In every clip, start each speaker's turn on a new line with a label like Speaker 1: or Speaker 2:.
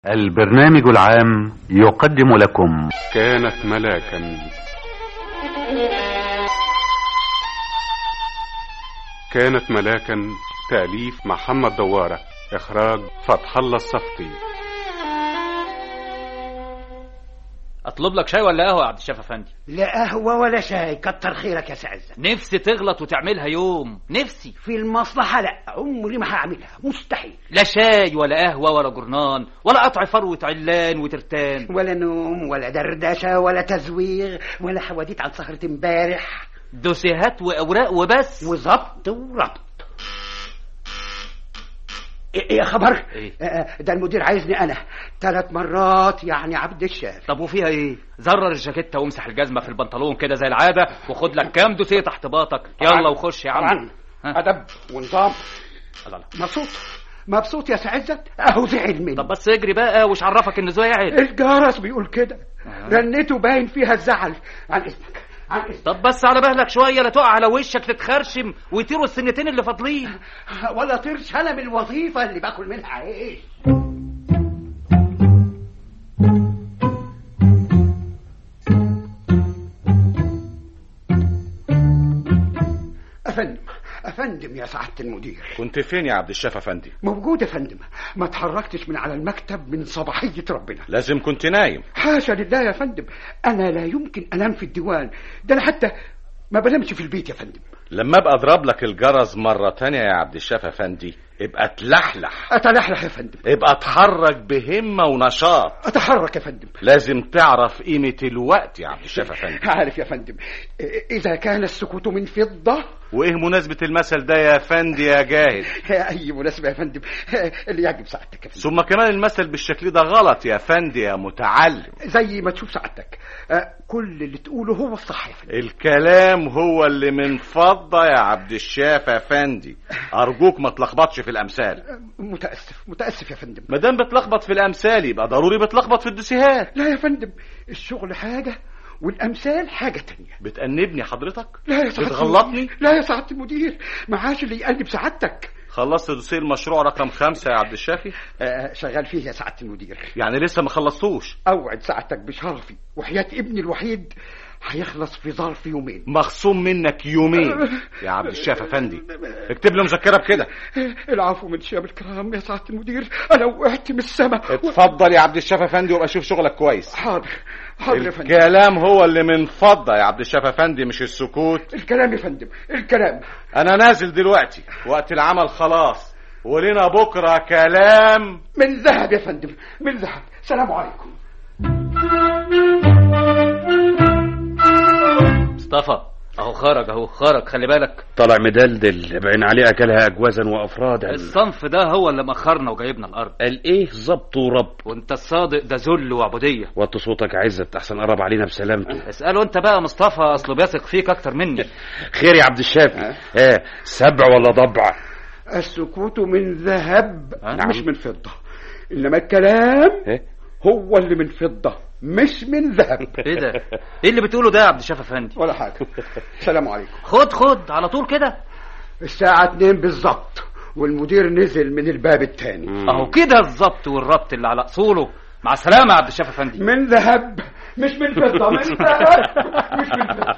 Speaker 1: البرنامج العام يقدم لكم
Speaker 2: كانت ملاكا كانت ملاكا تأليف محمد دوارة إخراج فتح الله الصفتي
Speaker 3: اطلب لك شاي ولا قهوه يا عبد الشافي افندي
Speaker 4: لا قهوة ولا شاي كتر خيرك يا سعزة
Speaker 3: نفسي تغلط وتعملها يوم نفسي
Speaker 4: في المصلحة لا عمري ما هعملها مستحيل
Speaker 3: لا شاي ولا قهوه ولا جرنان ولا قطع فروه علان وترتان
Speaker 4: ولا نوم ولا دردشة ولا تزويغ ولا حواديت عن سهرة امبارح
Speaker 3: دوسيهات واوراق وبس
Speaker 4: وظبط وربط إيه يا خبر
Speaker 3: إيه؟
Speaker 4: آه، ده المدير عايزني انا ثلاث مرات يعني عبد الشافي
Speaker 3: طب وفيها ايه زرر الجاكيته وامسح الجزمه في البنطلون كده زي العاده وخد لك كام دوسيه تحت باطك يلا وخش يا عم
Speaker 4: طبعا
Speaker 3: ها؟
Speaker 4: ادب ونظام
Speaker 3: الله الله.
Speaker 4: مبسوط مبسوط يا سعزت اهو زعل مني
Speaker 3: طب بس اجري بقى وش عرفك ان زعل
Speaker 4: الجرس بيقول كده رنته باين فيها الزعل عن اذنك عن اذنك
Speaker 3: طب بس على بالك شويه لا تقع على وشك تتخرشم ويطيروا السنتين اللي فاضلين
Speaker 4: ولا طرش انا من الوظيفه اللي باكل منها عيش افندم افندم يا سعاده المدير
Speaker 5: كنت فين يا عبد الشافي افندي
Speaker 4: موجود يا فندم ما اتحركتش من على المكتب من صباحيه ربنا
Speaker 5: لازم كنت نايم
Speaker 4: حاشا لله يا فندم انا لا يمكن انام في الديوان ده انا حتى ما بنامش في البيت يا فندم
Speaker 5: لما ابقى اضرب لك الجرس مرة تانية يا عبد الشافي افندي ابقى تلحلح
Speaker 4: اتلحلح يا فندم
Speaker 5: ابقى اتحرك بهمة ونشاط
Speaker 4: اتحرك يا فندم
Speaker 5: لازم تعرف قيمة الوقت يا عبد الشافي افندي
Speaker 4: عارف يا فندم اذا كان السكوت من فضه
Speaker 5: وايه مناسبة المثل ده يا فندي يا جاهد
Speaker 4: اي مناسبه يا فندم اللي يعجب سعادتك يا فندم
Speaker 5: ثم كمان المثل بالشكل ده غلط يا فندي يا متعلم
Speaker 4: زي ما تشوف سعادتك آه، كل اللي تقوله هو الصح يا فندم
Speaker 5: الكلام هو اللي من فضة يا عبد الشافي افندي ارجوك ما تلخبطش في الامثال
Speaker 4: متاسف متاسف يا فندم
Speaker 5: ما دام بتلخبط في الامثال يبقى ضروري بتلخبط في الدسيهات
Speaker 4: لا يا فندم الشغل حاجه والامثال حاجه تانية
Speaker 5: بتأنبني حضرتك
Speaker 4: لا يا سعاده
Speaker 5: بتغلطني
Speaker 4: المدير. لا يا سعاده المدير معاش اللي يقلب سعادتك
Speaker 5: خلصت دوسيه المشروع رقم خمسة يا عبد الشافي
Speaker 4: آه، شغال فيه يا سعاده المدير
Speaker 5: يعني لسه ما خلصتوش
Speaker 4: اوعد سعادتك بشرفي وحياه ابني الوحيد هيخلص في ظرف يومين
Speaker 5: مخصوم منك يومين يا عبد الشافي افندي اكتب له مذكره بكده
Speaker 4: العفو من شياب الكرام يا سعاده المدير انا وقعت من السماء
Speaker 5: اتفضل يا عبد الشافي افندي وابقى شوف شغلك كويس
Speaker 4: حاضر حاضر يا فندم
Speaker 5: الكلام هو اللي من فضة يا عبد الشافي افندي مش السكوت
Speaker 4: الكلام يا فندم الكلام
Speaker 5: انا نازل دلوقتي وقت العمل خلاص ولنا بكره كلام
Speaker 4: من ذهب يا فندم من ذهب سلام عليكم
Speaker 3: مصطفى اهو خرج اهو خرج خلي بالك
Speaker 6: طلع مدلدل باين عليه اكلها اجوازا وافرادا
Speaker 3: الصنف ده هو اللي مأخرنا وجايبنا الارض
Speaker 6: قال ايه ظبط وربط
Speaker 3: وانت الصادق ده ذل وعبوديه
Speaker 6: وطي صوتك عزت احسن قرب علينا بسلامته
Speaker 3: اساله انت بقى مصطفى اصله بيثق فيك اكتر مني
Speaker 6: خير يا عبد الشافي اه سبع ولا ضبع
Speaker 4: السكوت من ذهب
Speaker 3: أه؟
Speaker 4: مش من فضة إنما الكلام
Speaker 6: ايه
Speaker 4: هو اللي من فضة مش من ذهب
Speaker 3: ايه ده ايه اللي بتقوله ده يا عبد الشافي افندي
Speaker 4: ولا حاجة سلام عليكم
Speaker 3: خد خد على طول كده
Speaker 4: الساعة اتنين بالظبط والمدير نزل من الباب التاني
Speaker 3: اهو كده الظبط والربط اللي على اصوله مع السلامه يا عبد الشافي افندي
Speaker 4: من ذهب مش من فضة من ذهب مش من فضة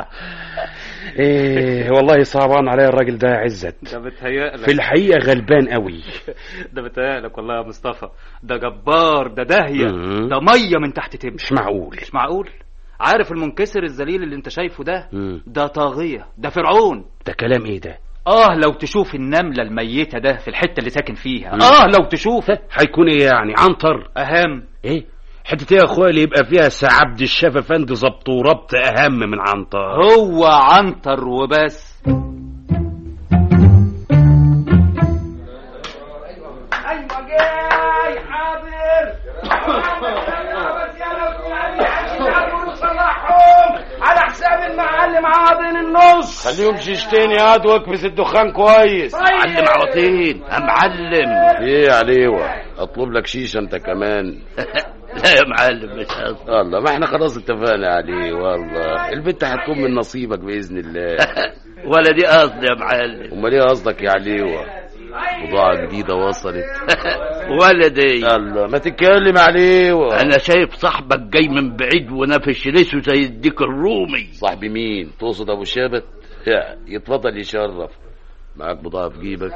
Speaker 6: ايه والله صعبان عليا الراجل ده يا عزت
Speaker 3: ده بتهيألك
Speaker 6: في الحقيقه غلبان قوي
Speaker 3: ده بتهيألك والله يا مصطفى ده جبار ده داهيه
Speaker 6: مم.
Speaker 3: ده ميه من تحت تمشي
Speaker 6: مش معقول
Speaker 3: مش معقول عارف المنكسر الذليل اللي انت شايفه ده
Speaker 6: مم.
Speaker 3: ده طاغيه ده فرعون
Speaker 6: ده كلام ايه ده
Speaker 3: اه لو تشوف النمله الميته ده في الحته اللي ساكن فيها
Speaker 6: مم.
Speaker 3: اه لو تشوف
Speaker 6: هيكون ايه يعني عنتر
Speaker 3: اهم
Speaker 6: ايه حتة ايه يا اخويا اللي يبقى فيها سعبد الشافي افندي ظبط وربط اهم من عنتر
Speaker 3: هو عنتر وبس
Speaker 4: ايوه جاي حاضر على حساب المعلم عاضل النص
Speaker 6: خليهم شيشتين يا واد واكبس الدخان كويس معلم عوطين يا معلم
Speaker 7: ايه يا عليوة اطلب لك شيشة انت كمان
Speaker 6: لا يا معلم مش قصدي
Speaker 7: والله ما احنا خلاص اتفقنا عليه والله البنت هتكون من نصيبك باذن الله
Speaker 6: ولا دي قصدي يا معلم
Speaker 7: امال ايه قصدك يا عليوة بضاعة جديدة وصلت
Speaker 6: ولدي
Speaker 7: الله ما تتكلم عليه و...
Speaker 6: انا شايف صاحبك جاي من بعيد ونافش ريسه زي الديك الرومي
Speaker 7: صاحبي مين تقصد ابو شابت يا، يتفضل يشرف معاك بضاعة في جيبك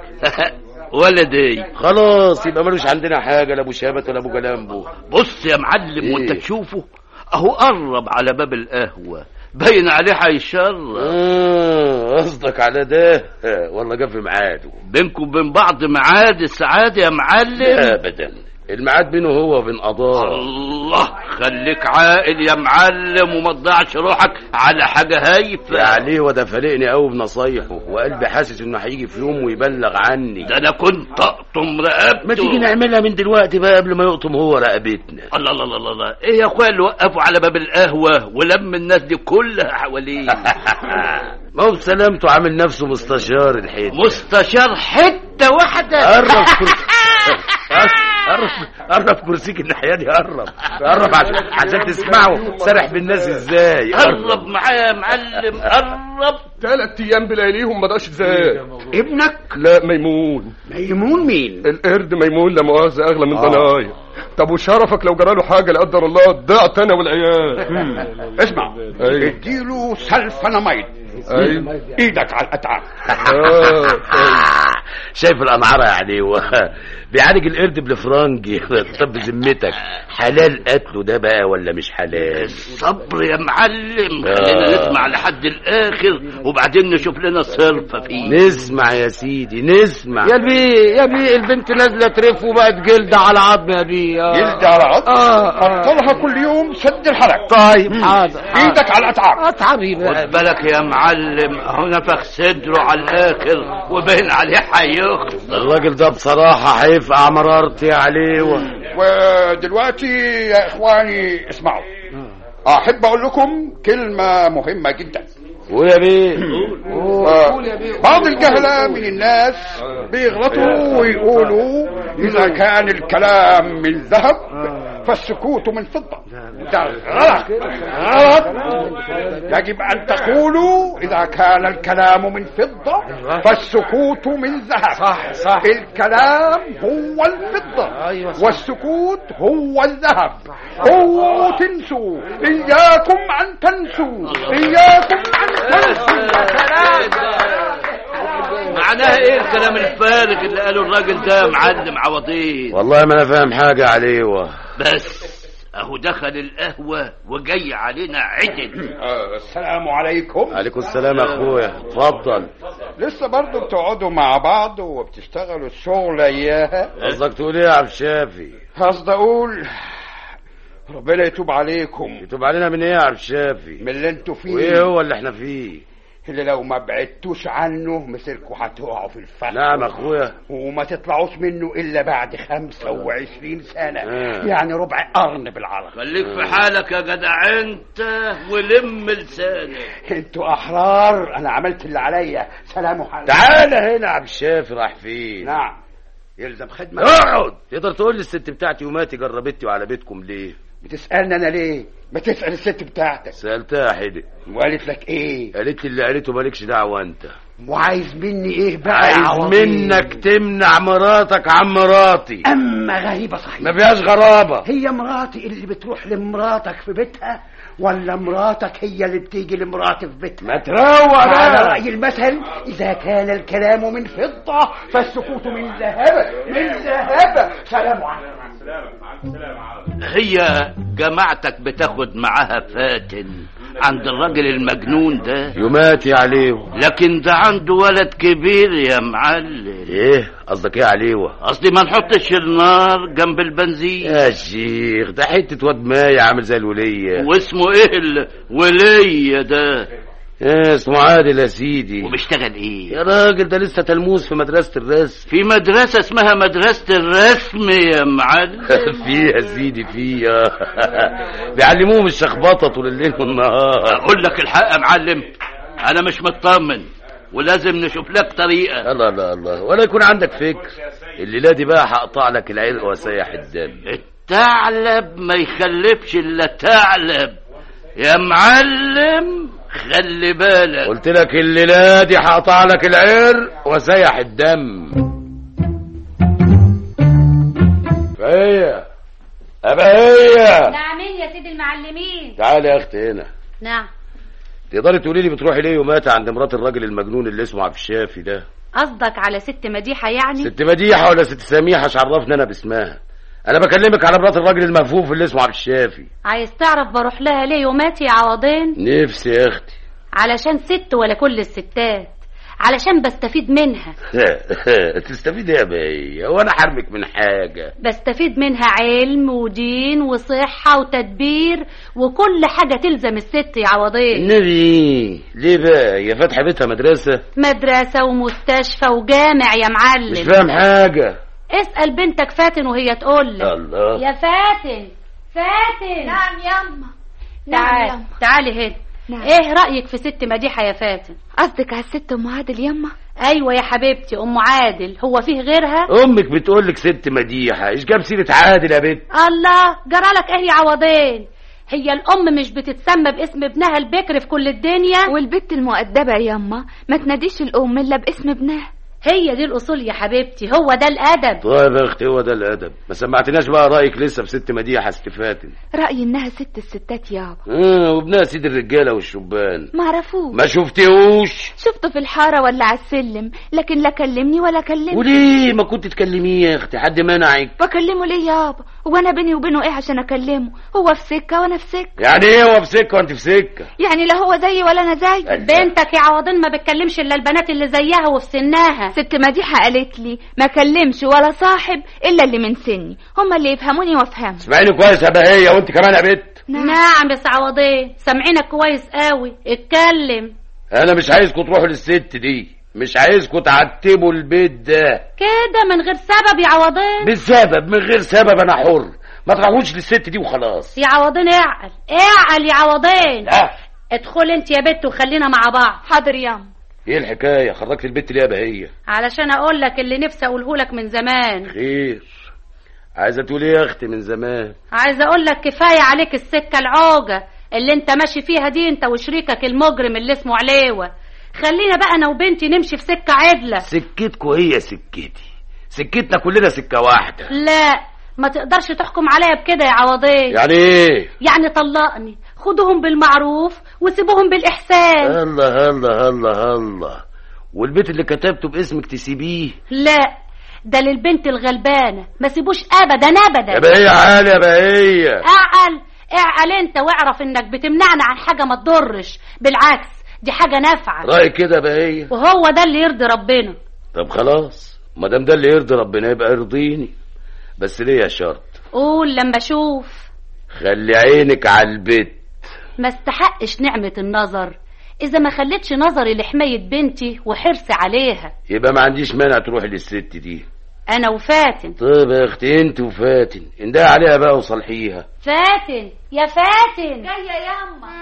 Speaker 6: ولدي
Speaker 7: خلاص يبقى ملوش عندنا حاجة لا ابو شابت ولا ابو جلامبو
Speaker 6: بص يا معلم
Speaker 7: إيه؟
Speaker 6: وانت تشوفه اهو قرب على باب القهوة باين عليه هيشرب
Speaker 7: آه، قصدك على ده والله جاب في ميعاده
Speaker 6: بينكم وبين بعض ميعاد السعادة يا معلم
Speaker 7: ابدا الميعاد بينه هو وبين قضاء
Speaker 6: الله خليك عاقل يا معلم وما تضيعش روحك على حاجة هايفة
Speaker 7: يا عليه وده فارقني قوي بنصايحه وقلبي حاسس انه هيجي في يوم ويبلغ عني
Speaker 6: ده انا كنت اقطم رقبته
Speaker 7: ما تيجي نعملها من دلوقتي بقى قبل ما يقطم هو رقبتنا
Speaker 6: الله الله الله الله الله ايه يا اخويا اللي وقفوا على باب القهوة ولم الناس دي كلها حواليه
Speaker 7: ما هو بسلامته عامل نفسه مستشار الحيط
Speaker 6: مستشار حتة واحدة
Speaker 7: قرب كرسي قرب قرب كرسيك الناحيه دي قرب قرب عشان عشان تسمعه سرح بالناس ازاي
Speaker 6: قرب معايا يا معلم قرب
Speaker 8: ثلاث ايام بلياليهم ما دقش ازاي
Speaker 4: ابنك
Speaker 8: لا ميمون
Speaker 4: ميمون مين
Speaker 8: القرد ميمون لا مؤاخذه اغلى من ضنايا طب وشرفك لو جراله حاجه لا قدر الله ضعت انا والعيال
Speaker 4: اسمع
Speaker 8: أيوة.
Speaker 4: اديله سلفناميد
Speaker 8: ايوه
Speaker 4: ايدك على الاتعاب
Speaker 8: آه، آه.
Speaker 7: شايف الانعاره يعني و... بيعالج القرد بالفرنجي طب بذمتك حلال قتله ده بقى ولا مش حلال
Speaker 6: الصبر يا معلم
Speaker 7: آه.
Speaker 6: خلينا نسمع لحد الاخر وبعدين نشوف لنا صرفة فيه
Speaker 7: نسمع يا سيدي نسمع
Speaker 9: يا بيه يا بيه البنت نازله ترف وبقت جلد على عظم يا بيه آه.
Speaker 4: جلد على عض
Speaker 9: اه اه
Speaker 4: طلها كل يوم سد الحلق
Speaker 9: طيب حاضر
Speaker 4: ايدك على الاتعاب
Speaker 9: اتعبي
Speaker 6: خد
Speaker 9: بقى
Speaker 6: بالك يا معلم هو نفخ صدره على الاخر وبين عليه هيخسر
Speaker 7: الراجل ده بصراحة هيفقع مرارتي عليه و...
Speaker 4: ودلوقتي يا اخواني اسمعوا احب اقول لكم كلمه مهمه جدا
Speaker 7: ويا بيه
Speaker 4: آه، بعض الجهلة من الناس بيغلطوا ويقولوا إذا كان الكلام من ذهب فالسكوت من فضة ده غلط غلط يجب أن تقولوا إذا كان الكلام من فضة فالسكوت من ذهب صح صح الكلام هو الفضة والسكوت هو الذهب اوعوا تنسوا إياكم أن تنسوا إياكم أن تنسوا
Speaker 6: معناها ايه الكلام الفارغ اللي قاله الراجل ده يا معلم عوضين
Speaker 7: والله ما انا فاهم حاجة عليه و...
Speaker 6: بس اهو دخل القهوة وجاي علينا عدل
Speaker 4: آه، السلام عليكم
Speaker 7: عليكم السلام يا اخويا اتفضل
Speaker 4: لسه برضو بتقعدوا مع بعض وبتشتغلوا الشغل اياها
Speaker 7: قصدك تقول ايه يا عبد الشافي
Speaker 4: قصد اقول ربنا يتوب عليكم
Speaker 7: يتوب علينا من ايه يا عبد الشافي
Speaker 4: من اللي انتوا فيه
Speaker 7: وايه هو اللي احنا فيه
Speaker 4: اللي لو ما بعدتوش عنه مسيركوا هتقعوا في الفخ
Speaker 7: نعم يا اخويا
Speaker 4: وما تطلعوش منه الا بعد خمسة وعشرين سنة
Speaker 7: آه.
Speaker 4: يعني ربع قرن بالعربي
Speaker 6: خليك في حالك يا جدع انت ولم لسانك
Speaker 4: انتوا احرار انا عملت اللي عليا سلام عليكم
Speaker 7: تعالى هنا يا عبد الشافي راح فين
Speaker 4: نعم يلزم خدمة
Speaker 7: اقعد تقدر تقول لي الست بتاعتي وماتي جربتي وعلى بيتكم ليه
Speaker 4: بتسألني انا ليه ما تسأل الست بتاعتك
Speaker 7: سألتها حدق
Speaker 4: وقالت لك ايه
Speaker 7: قالت لي اللي قالته مالكش دعوة انت
Speaker 4: وعايز مني ايه بقى يا
Speaker 7: عايز
Speaker 4: عوضين؟
Speaker 7: منك تمنع مراتك عن مراتي
Speaker 4: اما غريبة صحيح
Speaker 7: ما فيهاش غرابة
Speaker 4: هي مراتي اللي بتروح لمراتك في بيتها ولا مراتك هي اللي بتيجي لمراتي في بيتها
Speaker 7: ما تروق
Speaker 4: على
Speaker 7: بقى
Speaker 4: رأي المثل إذا كان الكلام من فضة فالسكوت من ذهب من ذهب سلام عليكم
Speaker 6: هي جماعتك بتاخد معاها فاتن عند الراجل المجنون ده
Speaker 7: يماتي عليه
Speaker 6: لكن ده عنده ولد كبير يا معلم
Speaker 7: ايه قصدك ايه عليه
Speaker 6: قصدي ما نحطش النار جنب البنزين
Speaker 7: يا شيخ ده حتة واد ماية عامل زي الولية
Speaker 6: واسمه ايه الولية ده
Speaker 7: ايه اسمه عادل يا سيدي
Speaker 6: وبيشتغل ايه
Speaker 7: يا راجل ده لسه تلموذ في مدرسة الرسم
Speaker 6: في مدرسة اسمها مدرسة الرسم يا معلم
Speaker 7: في يا سيدي في بيعلموهم الشخبطة طول الليل والنهار
Speaker 6: اقول لك الحق يا معلم انا مش مطمن ولازم نشوف لك طريقة
Speaker 7: الله الله الله ولا يكون عندك فكر الليلة دي بقى هقطع لك العرق واسيح الدم
Speaker 6: الثعلب ما يخلفش الا ثعلب يا معلم خلي بالك
Speaker 7: قلت لك الليلة دي هقطع لك العرق واسيح الدم
Speaker 6: بهية يا بهية
Speaker 10: نعمين يا سيدي المعلمين
Speaker 6: تعالي يا اختي هنا
Speaker 10: نعم
Speaker 6: تقدري تقولي لي بتروحي ليه يوماتها عند مرات الراجل المجنون اللي اسمه عبد الشافي ده
Speaker 10: قصدك على ست مديحة يعني
Speaker 6: ست مديحة ولا ست سميحة مش عرفني انا باسمها انا بكلمك على مرات الراجل المفوف اللي اسمه عبد الشافي
Speaker 10: عايز تعرف بروح لها ليه يوماتي يا عوضين
Speaker 6: نفسي يا اختي
Speaker 10: علشان ست ولا كل الستات علشان بستفيد منها
Speaker 6: تستفيد ايه يا بهية وانا حرمك من حاجة
Speaker 10: بستفيد منها علم ودين وصحة وتدبير وكل حاجة تلزم الست يا عوضين
Speaker 6: النبي ليه بقى هي فاتحة بيتها مدرسة
Speaker 10: مدرسة ومستشفى وجامع يا معلم
Speaker 6: مش فاهم حاجة
Speaker 10: اسأل بنتك فاتن وهي تقول لك
Speaker 6: الله
Speaker 10: يا فاتن فاتن
Speaker 11: نعم يما
Speaker 10: تعال تعالي هنا
Speaker 11: نعم.
Speaker 10: ايه رأيك في ست مديحة يا فاتن
Speaker 11: قصدك على الست ام عادل يما
Speaker 10: ايوه يا حبيبتي ام عادل هو فيه غيرها
Speaker 6: امك بتقول لك ست مديحة ايش جاب سيرة عادل يا بنت
Speaker 10: الله جرالك ايه يا عوضين هي الام مش بتتسمى باسم ابنها البكر في كل الدنيا
Speaker 11: والبت المؤدبة يما ما تناديش الام الا باسم ابنها
Speaker 10: هي دي الاصول يا حبيبتي هو ده الادب
Speaker 6: طيب يا اختي هو ده الادب ما سمعتناش بقى رايك لسه في ست مديحة ست فاتن
Speaker 11: رأيي انها ست الستات يابا
Speaker 6: اه وابنها سيد الرجالة والشبان
Speaker 11: معرفوش
Speaker 6: ما شفتهوش
Speaker 11: شفته في الحارة ولا على السلم لكن لا كلمني ولا كلمني
Speaker 6: وليه ما كنت تكلميه يا اختي حد منعك
Speaker 11: بكلمه ليه يابا وانا بيني وبينه ايه عشان اكلمه هو في سكة وانا في سكة
Speaker 6: يعني ايه هو في سكة وانت في سكة
Speaker 11: يعني لا هو زيي ولا انا زي
Speaker 10: بنتك يا عوضين ما بتكلمش الا البنات اللي زيها وفي سنها
Speaker 11: ست مديحة قالت لي ما كلمش ولا صاحب الا اللي من سني هما اللي يفهموني وافهمهم
Speaker 6: اسمعيني كويس يا بهية وانت كمان يا بنت
Speaker 10: نعم, نعم يا عوضين سامعينك كويس قوي اتكلم
Speaker 6: انا مش عايزكم تروحوا للست دي مش عايزكم تعتبوا البيت ده
Speaker 10: كده من غير سبب يا عوضين
Speaker 6: بالسبب من غير سبب انا حر ما تروحوش للست دي وخلاص
Speaker 10: يا عوضين اعقل اعقل يا عوضين
Speaker 6: لا
Speaker 10: ادخل انت يا بت وخلينا مع بعض
Speaker 11: حاضر ياما
Speaker 6: ايه الحكاية خرجت البت ليه يا بهية
Speaker 10: علشان اقول لك اللي نفسي اقوله لك من زمان
Speaker 6: خير عايزة تقول ايه يا اختي من زمان
Speaker 10: عايزه اقول لك كفايه عليك السكه العوجه اللي انت ماشي فيها دي انت وشريكك المجرم اللي اسمه عليوه خلينا بقى انا وبنتي نمشي في سكه عدله
Speaker 6: سكتكوا هي سكتي سكتنا كلنا سكة واحدة
Speaker 10: لا ما تقدرش تحكم عليا بكده يا عوضين
Speaker 6: يعني ايه
Speaker 10: يعني طلقني خدوهم بالمعروف وسيبوهم بالاحسان
Speaker 6: الله الله الله الله والبيت اللي كتبته باسمك تسيبيه
Speaker 10: لا ده للبنت الغلبانه ما سيبوش ابدا ابدا
Speaker 6: يا بهية عالي يا بهية
Speaker 10: اعقل اعقل انت واعرف انك بتمنعنا عن حاجه ما تضرش بالعكس دي حاجه نافعه
Speaker 6: رأيك كده يا بهية
Speaker 10: وهو ده اللي يرضي ربنا
Speaker 6: طب خلاص ما دام ده اللي يرضي ربنا يبقى يرضيني بس ليه يا شرط
Speaker 10: قول لما اشوف
Speaker 6: خلي عينك على البيت
Speaker 10: ما استحقش نعمه النظر اذا ما خليتش نظري لحمايه بنتي وحرصي عليها
Speaker 6: يبقى ما عنديش مانع تروحي للست دي
Speaker 10: انا وفاتن
Speaker 6: طيب يا اختي انت وفاتن اندهي عليها بقى وصلحيها
Speaker 10: فاتن يا فاتن
Speaker 11: جاية ياما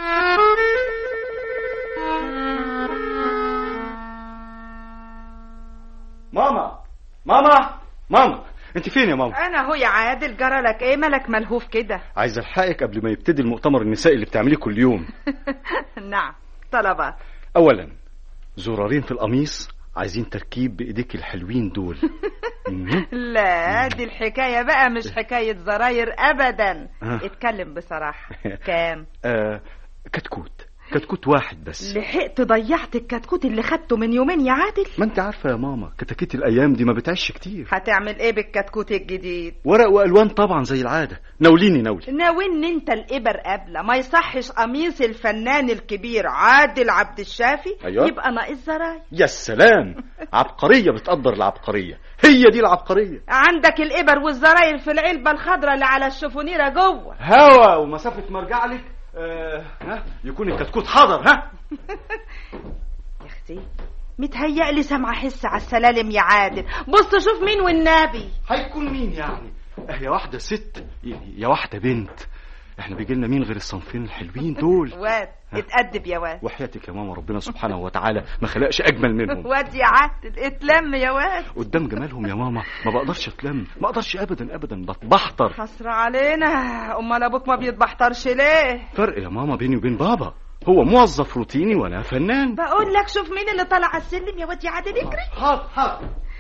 Speaker 12: ماما ماما ماما انت فين يا ماما
Speaker 13: انا هو يا عادل جرى لك ايه مالك ملهوف كده
Speaker 12: عايز الحقك قبل ما يبتدي المؤتمر النسائي اللي بتعمليه كل يوم
Speaker 13: نعم طلبات
Speaker 12: اولا زرارين في القميص عايزين تركيب بايديك الحلوين دول مهم.
Speaker 13: لا دي الحكاية بقى مش حكاية زراير ابدا
Speaker 12: آه.
Speaker 13: اتكلم بصراحة كام
Speaker 12: آه كتكوت كتكوت واحد بس
Speaker 13: لحقت ضيعت الكتكوت اللي خدته من يومين يا عادل
Speaker 12: ما انت عارفه يا ماما كتاكيت الايام دي ما بتعيش كتير
Speaker 13: هتعمل ايه بالكتكوت الجديد
Speaker 12: ورق والوان طبعا زي العاده ناوليني ناولي
Speaker 13: ناوين انت الابر قبله ما يصحش قميص الفنان الكبير عادل عبد الشافي
Speaker 12: أيوة.
Speaker 13: يبقى ناقص زراير
Speaker 12: يا سلام عبقريه بتقدر العبقريه هي دي العبقريه
Speaker 13: عندك الابر والزراير في العلبة الخضراء اللي على الشفونيرة جوه
Speaker 12: هوا ومسافه مرجع لك آه ها يكون الكتكوت حاضر ها
Speaker 13: يا اختي متهيألي سامعة حس على السلالم يا عادل بص شوف مين والنبي
Speaker 12: هيكون مين يعني اه يا واحده ست ي- يا واحده بنت احنا بيجي لنا مين غير الصنفين الحلوين دول
Speaker 13: واد اتأدب يا واد
Speaker 12: وحياتك يا ماما ربنا سبحانه وتعالى ما خلقش اجمل منهم
Speaker 13: واد يا عادل اتلم يا واد
Speaker 12: قدام جمالهم يا ماما ما بقدرش اتلم ما اقدرش ابدا ابدا بتبحتر
Speaker 13: حسرة علينا امال ابوك ما بيتبحترش ليه
Speaker 12: فرق يا ماما بيني وبين بابا هو موظف روتيني وانا فنان
Speaker 13: بقول لك شوف مين اللي طلع على السلم يا واد يا عادل اجري
Speaker 12: حاضر حاضر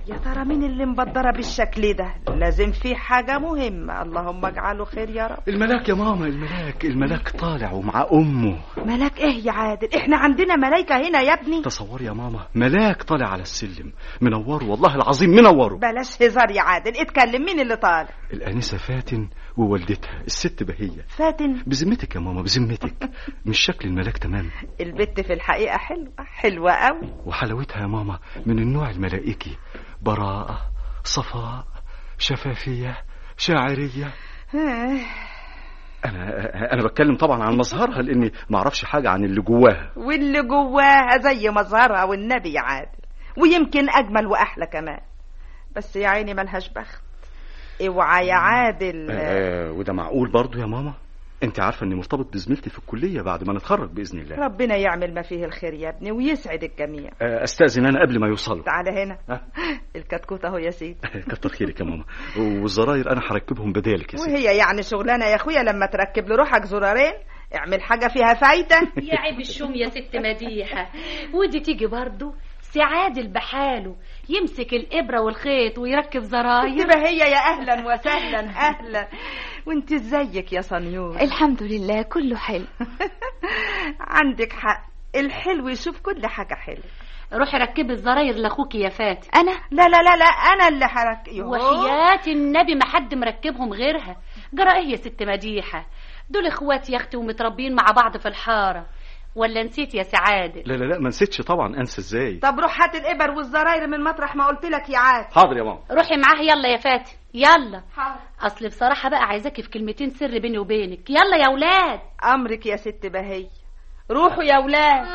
Speaker 13: يا ترى مين اللي مبدرة بالشكل ده لازم في حاجة مهمة اللهم اجعله خير يا رب
Speaker 12: الملاك يا ماما الملاك الملاك طالع ومع امه
Speaker 13: ملاك ايه يا عادل احنا عندنا ملايكة هنا يا ابني
Speaker 12: تصور يا ماما ملاك طالع على السلم منوره والله العظيم منوره
Speaker 13: بلاش هزار يا عادل اتكلم مين اللي طالع
Speaker 12: الانسه فاتن ووالدتها الست بهيه
Speaker 13: فاتن
Speaker 12: بذمتك يا ماما بذمتك مش شكل الملاك تمام
Speaker 13: البت في الحقيقة حلوة حلوة قوي
Speaker 12: وحلاوتها يا ماما من النوع الملائكي براءة صفاء شفافية شاعرية أنا أنا بتكلم طبعا عن مظهرها لأني ما أعرفش حاجة عن اللي جواها
Speaker 13: واللي جواها زي مظهرها والنبي يا عادل ويمكن أجمل وأحلى كمان بس يا عيني ملهاش بخت اوعى يا عادل
Speaker 12: آه وده معقول برضو يا ماما انت عارفه اني مرتبط بزميلتي في الكليه بعد ما نتخرج باذن الله
Speaker 13: ربنا يعمل ما فيه الخير يا ابني ويسعد الجميع
Speaker 12: آه استاذن انا قبل ما يوصلوا
Speaker 13: تعالى هنا
Speaker 12: ها؟
Speaker 13: الكتكوت اهو يا سيدي
Speaker 12: كتر خيرك يا ماما والزراير انا هركبهم بدالك يا سيدي
Speaker 13: وهي يعني شغلانه يا اخويا لما تركب لروحك زرارين اعمل حاجه فيها فايده
Speaker 10: يا عيب الشوم يا ست مديحة ودي تيجي برضو سعادل بحاله يمسك الإبرة والخيط ويركب زراير
Speaker 13: تبقى هي يا اهلا وسهلا اهلا وانت ازيك يا صنيور
Speaker 11: الحمد لله كله حلو
Speaker 13: عندك حق الحلو يشوف كل حاجه حلوه
Speaker 10: روحي ركبي الزراير لاخوكي يا فاتن
Speaker 11: انا
Speaker 13: لا لا لا لا انا اللي حرك
Speaker 10: وحياة النبي ما حد مركبهم غيرها جرى ايه يا ست مديحة دول اخوات يا اختي ومتربيين مع بعض في الحارة ولا نسيت يا سعادة
Speaker 12: لا لا لا ما نسيتش طبعا انسى ازاي
Speaker 13: طب روح هات الابر والزراير من مطرح ما قلت لك يا عاد
Speaker 12: حاضر يا ماما
Speaker 10: روحي معاه يلا يا فاتن يلا
Speaker 13: حاضر
Speaker 10: اصل بصراحة بقى عايزاكي في كلمتين سر بيني وبينك يلا يا ولاد
Speaker 13: امرك يا ست بهي روحوا يا ولاد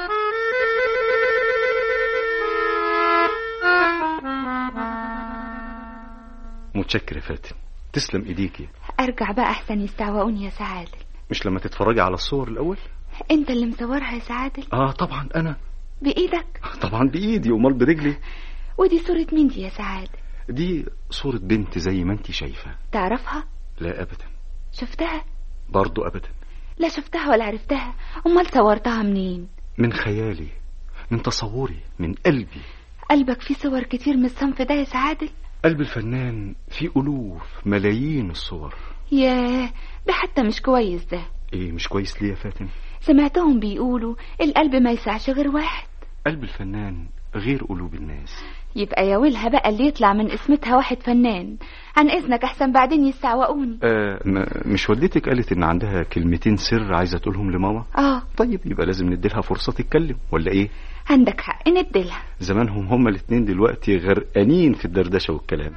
Speaker 12: متشكر يا فاتن تسلم ايديكي
Speaker 11: ارجع بقى احسن يستعوقوني يا سعادل
Speaker 12: مش لما تتفرجي على الصور الاول
Speaker 11: انت اللي مصورها يا سعادل
Speaker 12: اه طبعا انا
Speaker 11: بايدك
Speaker 12: طبعا بايدي امال برجلي
Speaker 11: ودي صورة مين دي يا سعادل
Speaker 12: دي صورة بنت زي ما انت شايفة
Speaker 11: تعرفها
Speaker 12: لا ابدا
Speaker 11: شفتها
Speaker 12: برضو ابدا
Speaker 11: لا شفتها ولا عرفتها امال صورتها منين
Speaker 12: من خيالي من تصوري من قلبي
Speaker 11: قلبك فيه صور كتير من الصنف ده يا سعادل
Speaker 12: قلب الفنان فيه ألوف ملايين الصور
Speaker 11: ياه ده حتى مش كويس ده
Speaker 12: ايه مش كويس ليه يا فاتن
Speaker 11: سمعتهم بيقولوا القلب ما يسعش غير واحد
Speaker 12: قلب الفنان غير قلوب الناس
Speaker 11: يبقى يا ويلها بقى اللي يطلع من اسمتها واحد فنان عن اذنك احسن بعدين يستعوقوني
Speaker 12: آه م- مش والدتك قالت ان عندها كلمتين سر عايزه تقولهم لماما
Speaker 11: اه
Speaker 12: طيب يبقى لازم نديلها فرصه تتكلم ولا ايه
Speaker 11: عندك حق نديلها
Speaker 12: زمانهم هما الاتنين دلوقتي غرقانين في الدردشه والكلام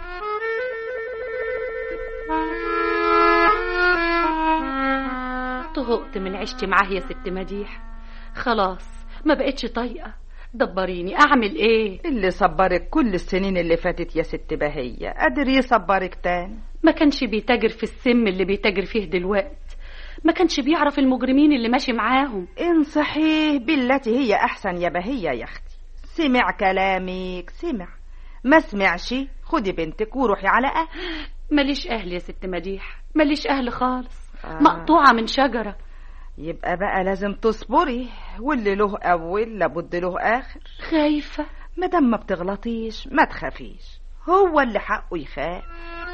Speaker 10: طهقت من عشتي معاه يا ست مديح خلاص ما بقتش طايقة دبريني اعمل ايه
Speaker 13: اللي صبرك كل السنين اللي فاتت يا ست بهية قادر يصبرك تاني
Speaker 10: ما كانش بيتاجر في السم اللي بيتاجر فيه دلوقت ما كانش بيعرف المجرمين اللي ماشي معاهم
Speaker 13: ان صحيح بالتي هي احسن يا بهية يا اختي سمع كلامك سمع ما سمعش خدي بنتك وروحي على اهل
Speaker 10: ماليش اهل يا ست مديح ماليش اهل خالص
Speaker 13: آه.
Speaker 10: مقطوعة من شجرة
Speaker 13: يبقى بقى لازم تصبري واللي له اول لابد له اخر
Speaker 10: خايفة
Speaker 13: مادام ما بتغلطيش ما تخافيش هو اللي حقه يخاف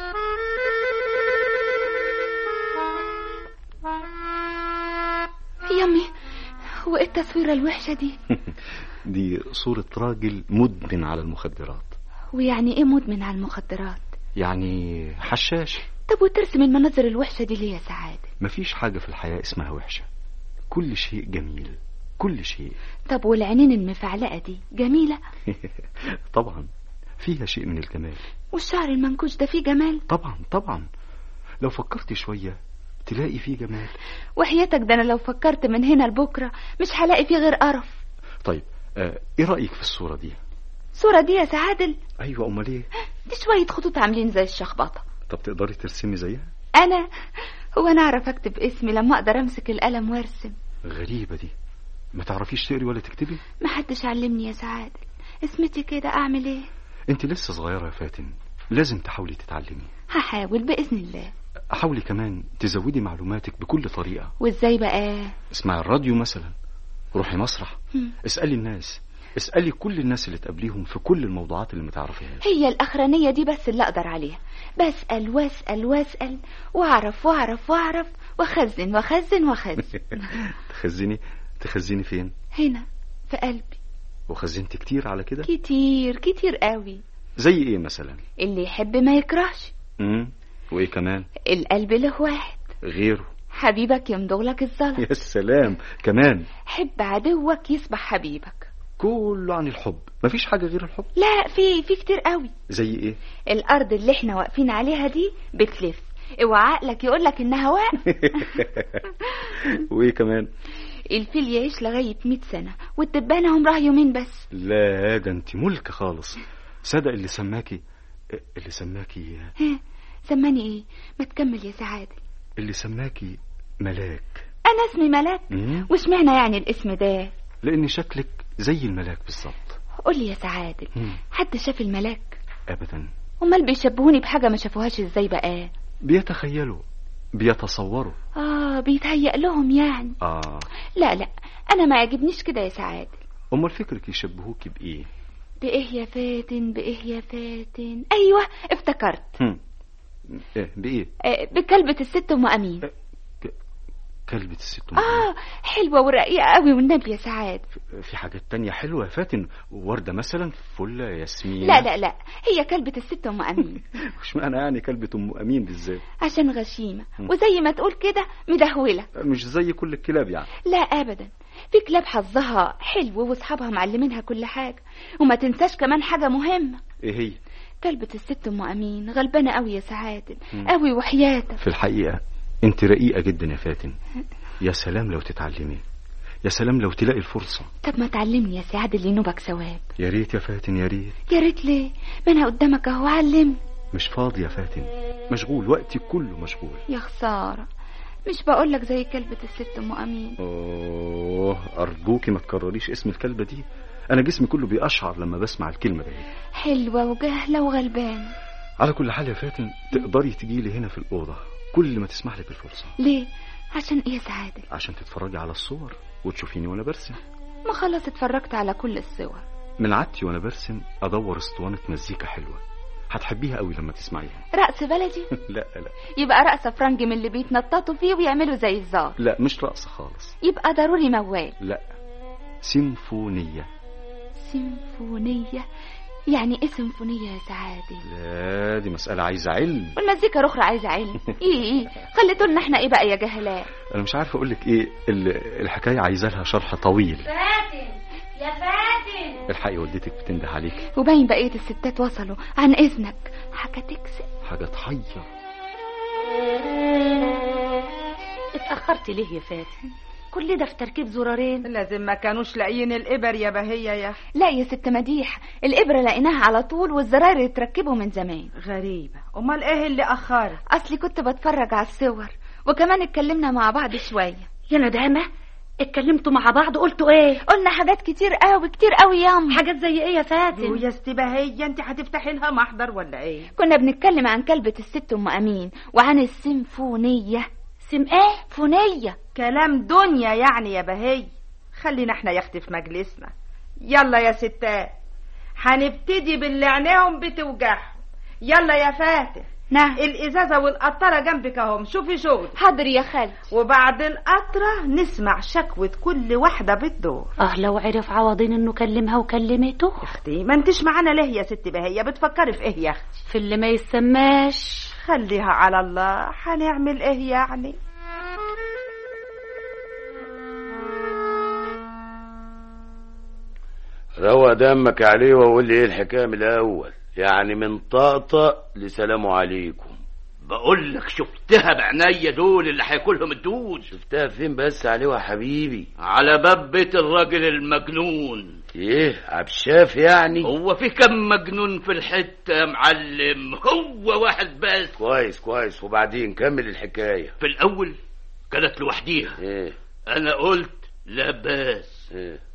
Speaker 11: يمي وايه التصويرة الوحشة دي
Speaker 12: دي صوره راجل مدمن على المخدرات
Speaker 11: ويعني ايه مدمن على المخدرات
Speaker 12: يعني حشاش
Speaker 11: طب وترسم المناظر الوحشة دي ليه يا سعادة
Speaker 12: مفيش حاجه في الحياه اسمها وحشه كل شيء جميل كل شيء
Speaker 11: طب والعينين المفعلقة دي جميلة
Speaker 12: طبعا فيها شيء من الجمال
Speaker 11: والشعر المنكوش ده فيه جمال
Speaker 12: طبعا طبعا لو فكرت شويه تلاقي فيه جمال
Speaker 11: وحياتك ده انا لو فكرت من هنا لبكرة مش هلاقي فيه غير قرف
Speaker 12: طيب آه ايه رايك في الصوره دي
Speaker 11: الصورة دي يا سعادل
Speaker 12: ايوه امال ايه
Speaker 11: دي شوية خطوط عاملين زي الشخبطة
Speaker 12: طب تقدري ترسمي زيها
Speaker 11: انا هو انا اعرف اكتب اسمي لما اقدر امسك القلم وارسم
Speaker 12: غريبه دي ما تعرفيش تقري ولا تكتبي
Speaker 11: محدش علمني يا سعادل اسمتي كده اعمل ايه
Speaker 12: انت لسه صغيره يا فاتن لازم تحاولي تتعلمي
Speaker 11: هحاول باذن الله
Speaker 12: حاولي كمان تزودي معلوماتك بكل طريقه
Speaker 11: وازاي بقى
Speaker 12: اسمعي الراديو مثلا روحي مسرح
Speaker 11: هم.
Speaker 12: اسالي الناس اسألي كل الناس اللي تقابليهم في كل الموضوعات اللي ما تعرفيهاش
Speaker 11: هي الأخرانية دي بس اللي أقدر عليها بسأل واسأل واسأل وأعرف وأعرف وأعرف وأخزن وأخزن وأخزن
Speaker 12: تخزني تخزني فين
Speaker 11: هنا في قلبي
Speaker 12: وخزنت كتير على كده
Speaker 11: كتير كتير قوي
Speaker 12: زي ايه مثلا
Speaker 11: اللي يحب ما يكرهش
Speaker 12: امم وايه كمان
Speaker 11: القلب له واحد
Speaker 12: غيره
Speaker 11: حبيبك يمضغ لك الظلم
Speaker 12: يا سلام كمان
Speaker 11: حب عدوك يصبح حبيبك
Speaker 12: كله عن الحب مفيش حاجة غير الحب
Speaker 11: لا في في كتير قوي
Speaker 12: زي ايه
Speaker 11: الأرض اللي احنا واقفين عليها دي بتلف اوعى عقلك يقولك انها واقف
Speaker 12: وايه كمان
Speaker 11: الفيل يعيش لغاية مئة سنة والدبانة عمرها يومين بس
Speaker 12: لا ده انت ملك خالص صدق اللي سماكي اللي سماكي
Speaker 11: ها سماني ايه ما تكمل يا سعادة
Speaker 12: اللي سماكي ملاك
Speaker 11: انا اسمي ملاك
Speaker 12: مم.
Speaker 11: وش معنى يعني الاسم ده
Speaker 12: لان شكلك زي الملاك بالظبط
Speaker 11: قولي يا سعادة
Speaker 12: مم.
Speaker 11: حد شاف الملاك
Speaker 12: ابدا
Speaker 11: امال بيشبهوني بحاجة ما شافوهاش ازاي بقى
Speaker 12: بيتخيلوا بيتصوروا
Speaker 11: اه بيتهيأ لهم يعني
Speaker 12: اه
Speaker 11: لا لا انا ما يعجبنيش كده يا سعادة
Speaker 12: امال فكرك يشبهوكي بايه
Speaker 11: بإيه يا فاتن بإيه يا فاتن أيوة افتكرت
Speaker 12: هم. إيه بايه
Speaker 11: آه، بكلبة الست أم أمين
Speaker 12: كلبة الست أم
Speaker 11: آه حلوة ورقيقة قوي والنبي يا سعاد
Speaker 12: في حاجات تانية حلوة يا فاتن وردة مثلا فلة ياسمين
Speaker 11: لا لا لا هي كلبة الست أم أمين
Speaker 12: مش معنى يعني كلبة أم أمين بالذات
Speaker 11: عشان غشيمة
Speaker 12: م.
Speaker 11: وزي ما تقول كده مدهولة
Speaker 12: مش زي كل الكلاب يعني
Speaker 11: لا أبدا في كلاب حظها حلو واصحابها معلمينها كل حاجة وما تنساش كمان حاجة مهمة
Speaker 12: ايه هي
Speaker 11: كلبة الست أم أمين غلبانة قوي يا سعادة
Speaker 12: م.
Speaker 11: قوي وحياتك
Speaker 12: في الحقيقة انت رقيقة جدا يا فاتن يا سلام لو تتعلمي يا سلام لو تلاقي الفرصة
Speaker 11: طب ما تعلمني يا سعاد اللي ينوبك ثواب
Speaker 12: يا ريت يا فاتن يا ريت
Speaker 11: يا ريت ليه ما أنا قدامك أهو علمني
Speaker 12: مش فاضي يا فاتن مشغول وقتي كله مشغول
Speaker 11: يا خسارة مش بقولك زي كلبة الست أم أمين
Speaker 12: اوه ارجوكي ما تكرريش اسم الكلبة دي انا جسمي كله بيقشعر لما بسمع الكلمة دي
Speaker 11: حلوة وجهلة وغلبانة
Speaker 12: على كل حال يا فاتن تقدري تجيلي هنا في الأوضة كل ما تسمح لك الفرصة
Speaker 11: ليه عشان ايه يا سعادة
Speaker 12: عشان تتفرجي على الصور وتشوفيني وانا برسم
Speaker 11: ما خلاص اتفرجت على كل الصور
Speaker 12: من عادتي وانا برسم ادور اسطوانة مزيكا حلوة هتحبيها قوي لما تسمعيها
Speaker 11: رقص بلدي
Speaker 12: لا لا
Speaker 11: يبقى رقص فرنج من اللي بيتنططوا فيه ويعملوا زي الزار
Speaker 12: لا مش رقص خالص
Speaker 11: يبقى ضروري موال
Speaker 12: لا سيمفونية
Speaker 11: سيمفونية يعني ايه سيمفونية يا سعادة
Speaker 12: لا دي مسألة عايزة علم
Speaker 11: والمزيكا الأخرى عايزة علم ايه ايه خليتوا لنا احنا ايه بقى يا جهلاء
Speaker 12: انا مش عارف اقول لك ايه ال- الحكاية عايزة لها شرح طويل
Speaker 10: فاتن يا فاتن
Speaker 12: الحقي والدتك بتنده عليك
Speaker 11: وباين بقية الستات وصلوا عن إذنك حاجة تكسب
Speaker 12: حاجة تحير
Speaker 10: اتأخرت ليه يا فاتن كل ده في تركيب زرارين
Speaker 13: لازم ما كانوش لاقيين الإبر يا بهية يا
Speaker 11: لا يا ست مديح الإبرة لقيناها على طول والزراير اتركبوا من زمان
Speaker 13: غريبة أمال إيه اللي أخرت
Speaker 11: أصلي كنت بتفرج على الصور وكمان اتكلمنا مع بعض شوية
Speaker 10: يا ندامة اتكلمتوا مع بعض قلتوا ايه
Speaker 11: قلنا حاجات كتير قوي كتير قوي ياما
Speaker 10: حاجات زي ايه يا فاتن
Speaker 13: ويا استي بهية انت هتفتحي لها محضر ولا ايه
Speaker 11: كنا بنتكلم عن كلبة الست أم أمين وعن السيمفونية
Speaker 10: سم ايه
Speaker 11: فونية
Speaker 13: كلام دنيا يعني يا بهي خلينا احنا يا اختي في مجلسنا يلا يا ستات هنبتدي باللي عينيهم بتوجعهم يلا يا فاتح
Speaker 11: نعم
Speaker 13: الازازه والقطره جنبك اهم شوفي شغل
Speaker 11: حاضر يا خالد
Speaker 13: وبعد القطره نسمع شكوى كل واحده بالدور
Speaker 10: اه لو عرف عوضين انه كلمها وكلمته
Speaker 13: اختي ما انتش معانا ليه يا ست بهية بتفكري في ايه يا اختي
Speaker 10: في اللي ما يسماش
Speaker 13: خليها على الله هنعمل ايه يعني
Speaker 7: روى دمك عليه وقول لي ايه الحكايه من الاول يعني من طقطق لسلام عليكم
Speaker 9: بقول لك شفتها بعينيا دول اللي هياكلهم الدود
Speaker 7: شفتها فين بس عليه يا حبيبي
Speaker 9: على باب بيت الراجل المجنون
Speaker 7: ايه عبشاف يعني
Speaker 9: هو في كم مجنون في الحته يا معلم هو واحد بس
Speaker 7: كويس كويس وبعدين كمل الحكايه
Speaker 9: في الاول كانت لوحديها
Speaker 7: ايه
Speaker 9: انا قلت لا باس
Speaker 7: ايه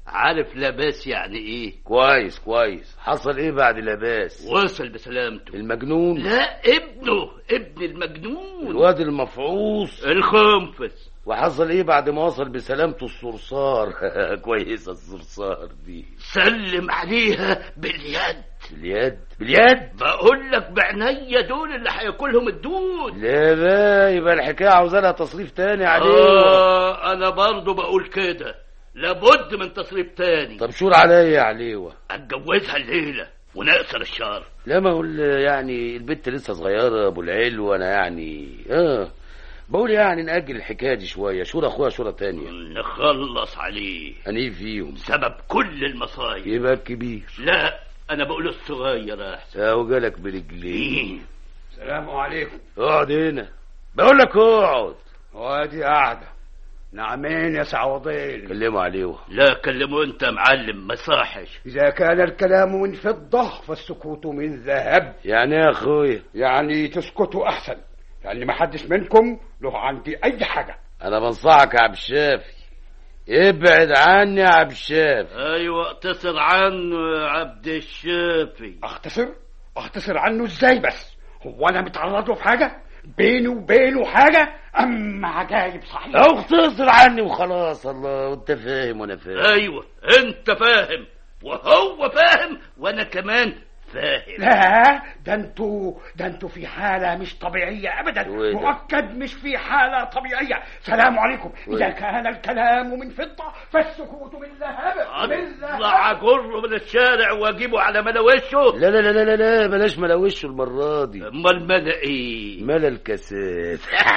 Speaker 9: عارف لاباس يعني ايه
Speaker 7: كويس كويس حصل ايه بعد لاباس
Speaker 9: وصل بسلامته
Speaker 7: المجنون
Speaker 9: لا ابنه ابن المجنون
Speaker 7: الواد المفعوص
Speaker 9: الخنفس
Speaker 7: وحصل ايه بعد ما وصل بسلامته الصرصار كويسه الصرصار دي
Speaker 9: سلم عليها باليد
Speaker 7: باليد باليد
Speaker 9: بقول لك بعينيا دول اللي هياكلهم الدود
Speaker 7: لا بقى يبقى الحكايه عاوزه لها تصريف تاني عليه
Speaker 9: آه انا برضو بقول كده لابد من تصريف تاني
Speaker 7: طب شور عليا يا عليوه
Speaker 9: اتجوزها الليله ونقصر الشهر
Speaker 7: لا ما اقول يعني البنت لسه صغيره ابو العلو وانا يعني اه بقول يعني نأجل الحكايه دي شويه شورى اخويا شورى تانية
Speaker 9: نخلص عليه
Speaker 7: انهي فيهم
Speaker 9: سبب كل المصايب
Speaker 7: يبقى الكبير
Speaker 9: لا انا بقول الصغير احسن
Speaker 7: اهو جالك برجليه
Speaker 4: السلام عليكم
Speaker 7: اقعد هنا بقول لك اقعد
Speaker 4: وادي قاعده نعمين يا سعوضين
Speaker 7: كلموا عليه
Speaker 9: لا كلمه انت يا معلم ما صاحش
Speaker 4: إذا كان الكلام من فضة فالسكوت من ذهب
Speaker 7: يعني يا اخويا
Speaker 4: يعني تسكتوا أحسن يعني ما حدش منكم له عندي أي حاجة
Speaker 7: انا بنصحك يا عبد الشافي ابعد عني يا عبد الشافي
Speaker 9: ايوه اقتصر عنه يا عبد الشافي
Speaker 4: أختصر أختصر عنه إزاي بس هو أنا متعرض له في حاجة بيني وبينه حاجة أما عجايب صحيح
Speaker 7: اختصر عني وخلاص الله وانت فاهم وانا فاهم
Speaker 9: ايوه انت فاهم وهو فاهم وانا كمان فاهم
Speaker 4: لا ده انتوا ده انتوا في حالة مش طبيعية أبدا
Speaker 7: وإيه ده؟
Speaker 4: مؤكد مش في حالة طبيعية سلام عليكم إذا
Speaker 7: وإيه؟
Speaker 4: كان الكلام من فضة فالسكوت من ذهب من
Speaker 9: اطلع
Speaker 4: ذهب
Speaker 9: اجره من الشارع واجيبه على ملوشه
Speaker 7: لا لا لا لا لا, لا بلاش ملوشه المره دي
Speaker 9: امال ملا ايه
Speaker 7: ملا الكاسات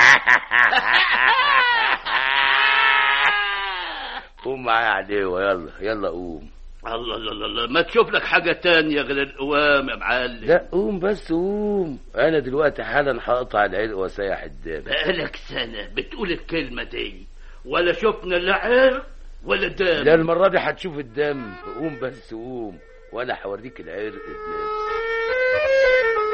Speaker 7: قوم معايا عليوه يلا يلا قوم
Speaker 9: الله الله الله الله ما تشوف لك حاجة تانية غير القوام يا معلم
Speaker 7: لا قوم بس قوم انا دلوقتي حالا هقطع العرق واسيح الدم
Speaker 9: بقالك سنة بتقول الكلمة دي ولا شفنا لا عرق ولا دم
Speaker 7: لا المره دي هتشوف الدم قوم بس قوم وانا هوريك العرق بنفسي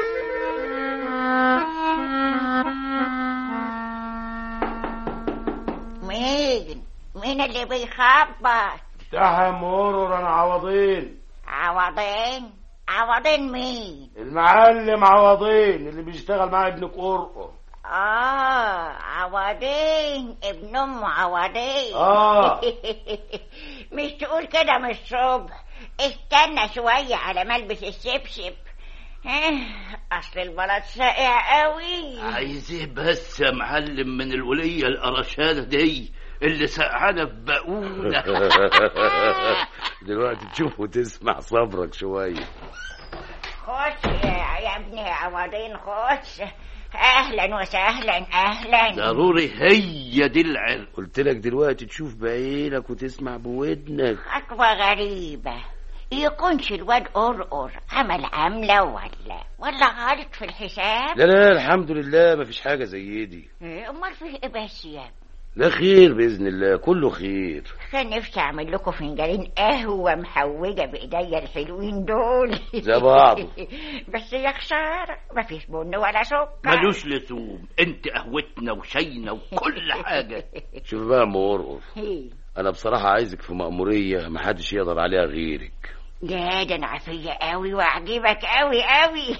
Speaker 14: مين مين اللي بيخبط
Speaker 7: افتحها مرور انا عوضين
Speaker 14: عوضين عوضين مين
Speaker 7: المعلم عوضين اللي بيشتغل مع ابن قرقر
Speaker 14: اه عوضين ابن ام عوضين
Speaker 7: آه.
Speaker 14: مش تقول كده من الصبح استنى شوية على ما البس الشبشب اه، اصل البلد ساقع قوي
Speaker 9: عايز ايه بس يا معلم من الولية القرشانة دي اللي سقعانة في بقونة
Speaker 7: دلوقتي تشوف وتسمع صبرك شويه
Speaker 14: خش يا يا ابني عوضين خش اهلا وسهلا اهلا
Speaker 9: ضروري هي دي العرق
Speaker 7: قلت لك دلوقتي تشوف بعينك وتسمع بودنك
Speaker 14: حكوة غريبة يكونش الواد قرقر عمل عملة ولا ولا غلط في الحساب
Speaker 7: لا لا الحمد لله مفيش حاجه زي دي
Speaker 14: إيه، امال في ايه بس يا ابني؟
Speaker 7: لا خير باذن الله كله خير
Speaker 14: كان نفسي اعمل لكم فنجانين قهوة محوجة بايديا الحلوين دول
Speaker 7: زي بعض.
Speaker 14: بس يا خسارة مفيش بن ولا سكر
Speaker 9: ملوش لزوم انت قهوتنا وشينا وكل حاجة
Speaker 7: شوف بقى يا ام قرقر
Speaker 14: إيه،
Speaker 7: انا بصراحه عايزك في مأموريه محدش يقدر عليها غيرك
Speaker 14: ده ده انا عافية قوي واعجبك قوي قوي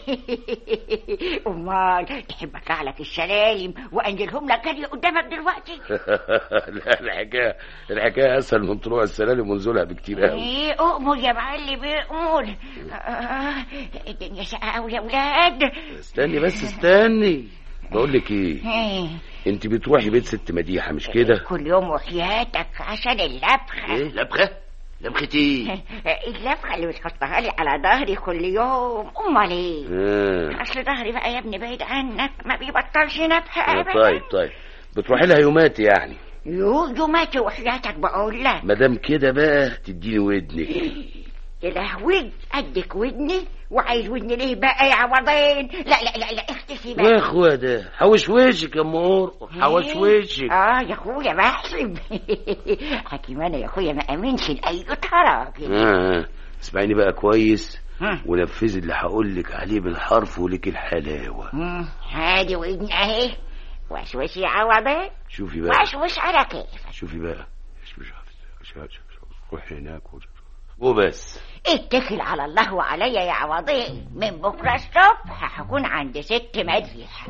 Speaker 14: امال تحب اطلع لك السلالم وانزلهم لك جري قدامك دلوقتي
Speaker 7: لا الحكايه الحكايه اسهل من طلوع السلالم ونزولها بكتير قوي
Speaker 14: ايه اؤمر يا معلم اؤمر آه، الدنيا ساقعة قوي يا ولاد
Speaker 7: استني بس استني بقول لك ايه
Speaker 14: إيه،
Speaker 7: انت بتروحي بيت ست مديحه مش كده
Speaker 14: كل يوم وحياتك عشان اللبخة
Speaker 7: ايه
Speaker 9: لبخة لبخة ايه
Speaker 14: اللبخة اللي بتحطها لي على ظهري كل يوم امال ايه
Speaker 7: آه.
Speaker 14: اصل ظهري بقى يا ابني بعيد عنك ما بيبطلش نبخة
Speaker 7: آه،
Speaker 14: ابدا
Speaker 7: طيب طيب بتروحي لها يوماتي يعني
Speaker 14: يو يوماتي وحياتك بقول لك
Speaker 7: ما دام كده بقى تديني ودنك
Speaker 14: يا لهوي ادك ودني وعايز ودني ليه بقى يا عوضين لا لا لا لا اختفي
Speaker 7: يا
Speaker 14: بقى
Speaker 7: اخويا ده حوش وشك يا ام قرقر حوش وشك
Speaker 14: اه يا اخويا بحسب حكيم انا يا اخويا ما امنش لاي راجل
Speaker 7: آه. اسمعيني بقى كويس
Speaker 14: ها.
Speaker 7: ونفذي اللي هقول لك عليه بالحرف ولك الحلاوه
Speaker 14: مم، هادي ودني اهي وشوش يا عوضين
Speaker 7: شوشي بقى
Speaker 14: وشوش على كيف
Speaker 7: شوفي بقى شوفي شوفي شوفي شوفي
Speaker 6: وهناك و-
Speaker 7: وبس
Speaker 14: اتكل على الله وعليا يا عوضين من بكرة الصبح هكون عند ست مديح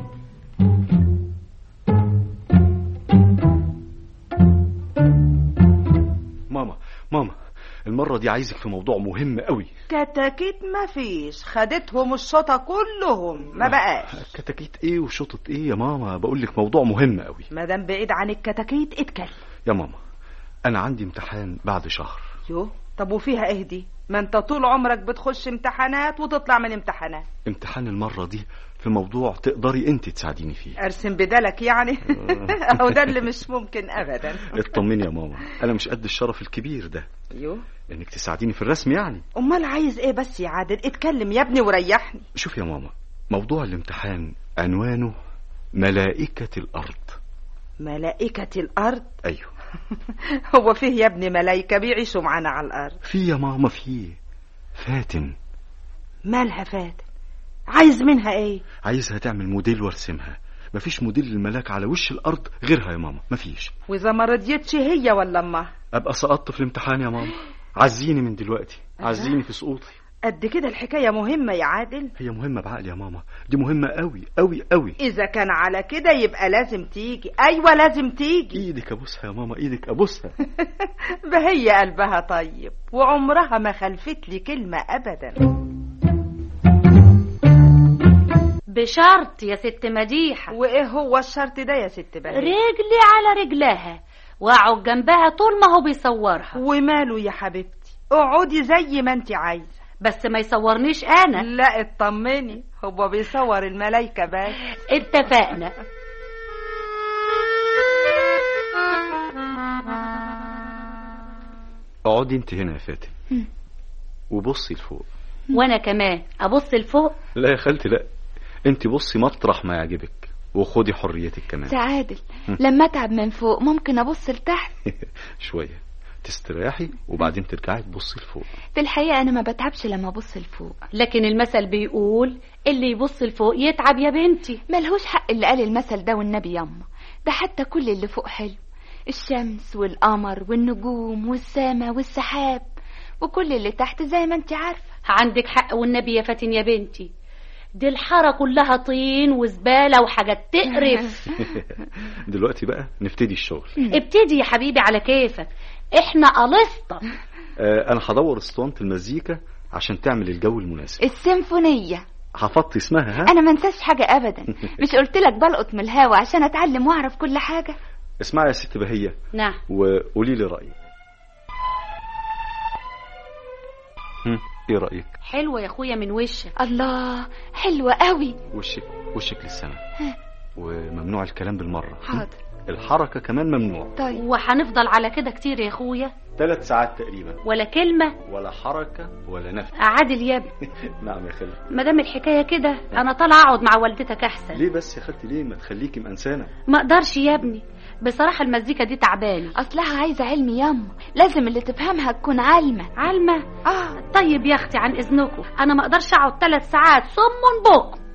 Speaker 12: ماما ماما المرة دي عايزك في موضوع مهم قوي
Speaker 13: كتاكيت مفيش خدتهم الشطة كلهم ما بقاش
Speaker 12: كتاكيت ايه وشطة ايه يا ماما بقول لك موضوع مهم قوي
Speaker 13: مادام بعيد عن الكتاكيت اتكلم
Speaker 12: يا ماما انا عندي امتحان بعد شهر
Speaker 13: يو طب وفيها ايه دي ما انت طول عمرك بتخش امتحانات وتطلع من امتحانات
Speaker 12: امتحان المرة دي في موضوع تقدري انت تساعديني فيه
Speaker 13: ارسم بدلك يعني او ده اللي مش ممكن ابدا
Speaker 12: اطمني يا ماما انا مش قد الشرف الكبير ده
Speaker 13: يو
Speaker 12: انك تساعديني في الرسم يعني
Speaker 13: امال عايز ايه بس يا عادل اتكلم يا ابني وريحني
Speaker 12: شوف يا ماما موضوع الامتحان عنوانه ملائكة الأرض
Speaker 13: ملائكة الارض
Speaker 12: أيوه
Speaker 13: هو فيه يا ابني ملايكة بيعيشوا معانا على الارض
Speaker 12: في يا ماما في فاتن
Speaker 13: مالها فاتن عايز منها ايه
Speaker 12: عايزها تعمل موديل وارسمها مفيش موديل للملاك على وش الأرض غيرها يا ماما مفيش
Speaker 13: واذا ما رضيتش هي ولا امها
Speaker 12: أبقى سقطت في الامتحان يا ماما عزيني من دلوقتي عزيني في سقوطي
Speaker 13: قد كده الحكاية مهمة يا عادل
Speaker 12: هي مهمة بعقل يا ماما دي مهمة قوي قوي قوي
Speaker 13: إذا كان على كده يبقى لازم تيجي أيوة لازم تيجي
Speaker 12: ايدك ابوسها يا ماما ايدك ابوسها
Speaker 13: بهي قلبها طيب وعمرها ما خلفت لي كلمة أبدا
Speaker 10: بشرط يا ست مديحة
Speaker 13: وإيه هو الشرط ده يا ست بهي
Speaker 10: رجلي على رجلها واقعد جنبها طول ما هو بيصورها
Speaker 13: وماله يا حبيبتي اقعدي زي ما انت عايزة
Speaker 10: بس ما يصورنيش انا
Speaker 13: لا اطمني هو بيصور الملايكة بس
Speaker 10: اتفقنا
Speaker 12: اقعدي انت هنا يا فاتن وبصي لفوق
Speaker 10: وانا كمان ابص لفوق
Speaker 12: لا يا خالتي لا انت بصي مطرح ما يعجبك وخدي حريتك كمان
Speaker 11: سعادل لما اتعب من فوق ممكن ابص لتحت
Speaker 12: شوية تستريحي وبعدين ترجعي تبصي لفوق
Speaker 11: في الحقيقة انا ما بتعبش لما ابص لفوق
Speaker 10: لكن المثل بيقول اللي يبص لفوق يتعب يا بنتي
Speaker 11: ملهوش حق اللي قال المثل ده والنبي ياما ده حتى كل اللي فوق حلو الشمس والقمر والنجوم والسما والسحاب وكل اللي تحت زي ما انت عارفة
Speaker 10: عندك حق والنبي يا فاتن يا بنتي دي الحارة كلها طين وزبالة وحاجات تقرف
Speaker 12: دلوقتي بقى نبتدي الشغل
Speaker 10: ابتدي يا حبيبي على كيفك احنا قلصطة
Speaker 12: آه انا هدور اسطوانة المزيكا عشان تعمل الجو المناسب
Speaker 11: السيمفونية
Speaker 12: حفظت اسمها ها
Speaker 11: انا ما انساش حاجة ابدا مش قلت لك بلقط من الهوا عشان اتعلم واعرف كل حاجة
Speaker 12: اسمعي يا ست بهية
Speaker 10: نعم
Speaker 12: وقولي لي رأيك هم، ايه رأيك
Speaker 10: حلوة يا اخويا من وشك
Speaker 11: الله حلوة قوي
Speaker 12: وشك وشك للسماء
Speaker 11: ها.
Speaker 12: وممنوع الكلام بالمرة هم؟
Speaker 11: حاضر
Speaker 12: الحركة كمان ممنوع
Speaker 11: طيب
Speaker 10: وهنفضل على كده كتير يا اخويا
Speaker 12: ثلاث ساعات تقريبا
Speaker 10: ولا كلمة
Speaker 12: ولا حركة ولا نفس
Speaker 10: عادل يا ابني
Speaker 12: نعم يا خالتي
Speaker 10: مادام الحكاية كده انا طالعة اقعد مع والدتك احسن
Speaker 12: ليه بس يا خالتي ليه ما تخليكي مأنسانة
Speaker 10: ما اقدرش يا ابني بصراحة المزيكا دي تعباني
Speaker 11: اصلها عايزة علم ياما لازم اللي تفهمها تكون عالمة
Speaker 10: علمة
Speaker 11: اه
Speaker 10: طيب يا اختي عن اذنكم انا ما اقدرش اقعد ثلاث ساعات صم بكم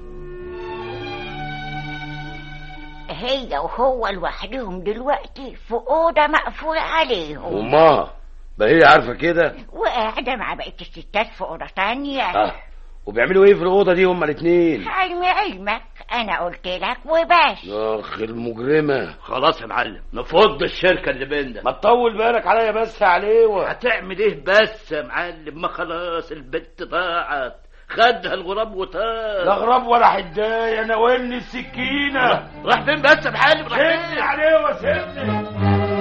Speaker 14: هي وهو لوحدهم دلوقتي في أوضة مقفول عليهم
Speaker 7: وما ده هي عارفه كده
Speaker 14: وقاعدة مع بقية الستات في أوضة تانية
Speaker 7: اه وبيعملوا ايه في الاوضه دي هما الاثنين
Speaker 14: علم علمك أنا قلت لك وبس
Speaker 7: اخ المجرمه
Speaker 9: خلاص يا معلم نفض الشركة اللي بيننا
Speaker 7: ما تطول بالك عليا بس يا عليوه
Speaker 9: هتعمل ايه بس يا معلم ما خلاص البت ضاعت خدها الغراب وطار
Speaker 7: لا غراب ولا حدايه انا وين السكينه
Speaker 9: راح فين بس يا معلم راح
Speaker 7: سيبني
Speaker 9: فين
Speaker 7: عليوه سيبني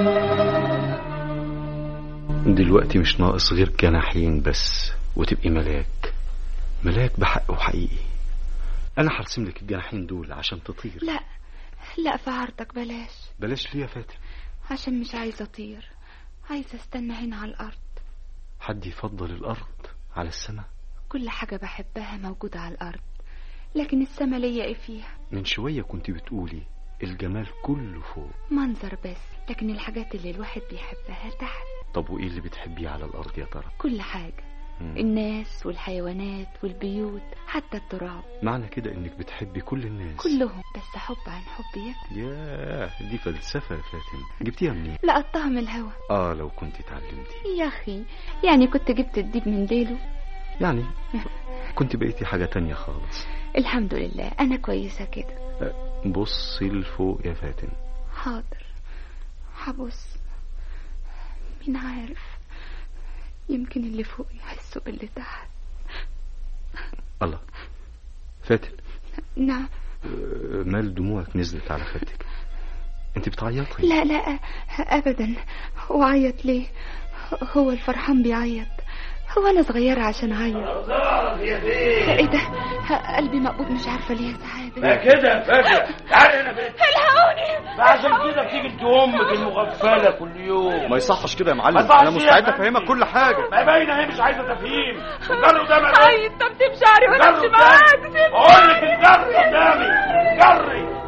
Speaker 12: دلوقتي مش ناقص غير جناحين بس وتبقي ملاك ملاك بحق وحقيقي انا هرسم لك الجناحين دول عشان تطير
Speaker 11: لا لا في عرضك بلاش
Speaker 12: بلاش ليه يا فاتن
Speaker 11: عشان مش عايزة اطير عايزة استنى هنا على الارض
Speaker 12: حد يفضل الارض على السماء
Speaker 11: كل حاجة بحبها موجودة على الارض لكن السما ليا ايه فيها
Speaker 12: من شوية كنت بتقولي الجمال كله فوق
Speaker 11: منظر بس لكن الحاجات اللي الواحد بيحبها تحت
Speaker 12: طب وايه اللي بتحبيه على الارض يا ترى
Speaker 11: كل حاجة الناس والحيوانات والبيوت حتى التراب
Speaker 12: معنى كده انك بتحبي كل الناس
Speaker 11: كلهم بس حب عن حب يكفي
Speaker 12: ياه دي فلسفة يا فاتن جبتيها منين
Speaker 11: لقطتها من الهوا
Speaker 12: اه لو كنت اتعلمتي
Speaker 11: يا أخي يعني كنت جبت الديب من ديله
Speaker 12: يعني كنت بقيتي حاجة تانية خالص
Speaker 11: الحمد لله أنا كويسة كده
Speaker 12: أه، بصي لفوق يا فاتن
Speaker 11: حاضر هبص مين عارف يمكن اللي فوق يحسوا باللي تحت
Speaker 12: الله فاتن
Speaker 11: نعم
Speaker 12: أه، مال دموعك نزلت على خدك انت بتعيطي
Speaker 11: لا لا أبدا وعيط ليه هو الفرحان بيعيط هو أنا صغيرة عشان أعيط ايه ده قلبي مقبوض مش عارفة ليه يا سعادة
Speaker 7: ما كده يا فاكر تعالي هنا بنت
Speaker 11: الحقوني
Speaker 7: عشان كده بتيجي انت امك المغفله كل يوم
Speaker 5: ما يصحش كده يا
Speaker 7: ما
Speaker 5: معلم
Speaker 7: يصحش
Speaker 5: انا مستعد
Speaker 7: يا
Speaker 5: افهمك كل حاجه
Speaker 7: ما باينه هي مش عايزه تفهيم الجر قدامي
Speaker 13: طيب طب تمشي عاري وانا
Speaker 7: جر
Speaker 13: امشي معاك
Speaker 7: قدامي بقول لك الجر قدامي جري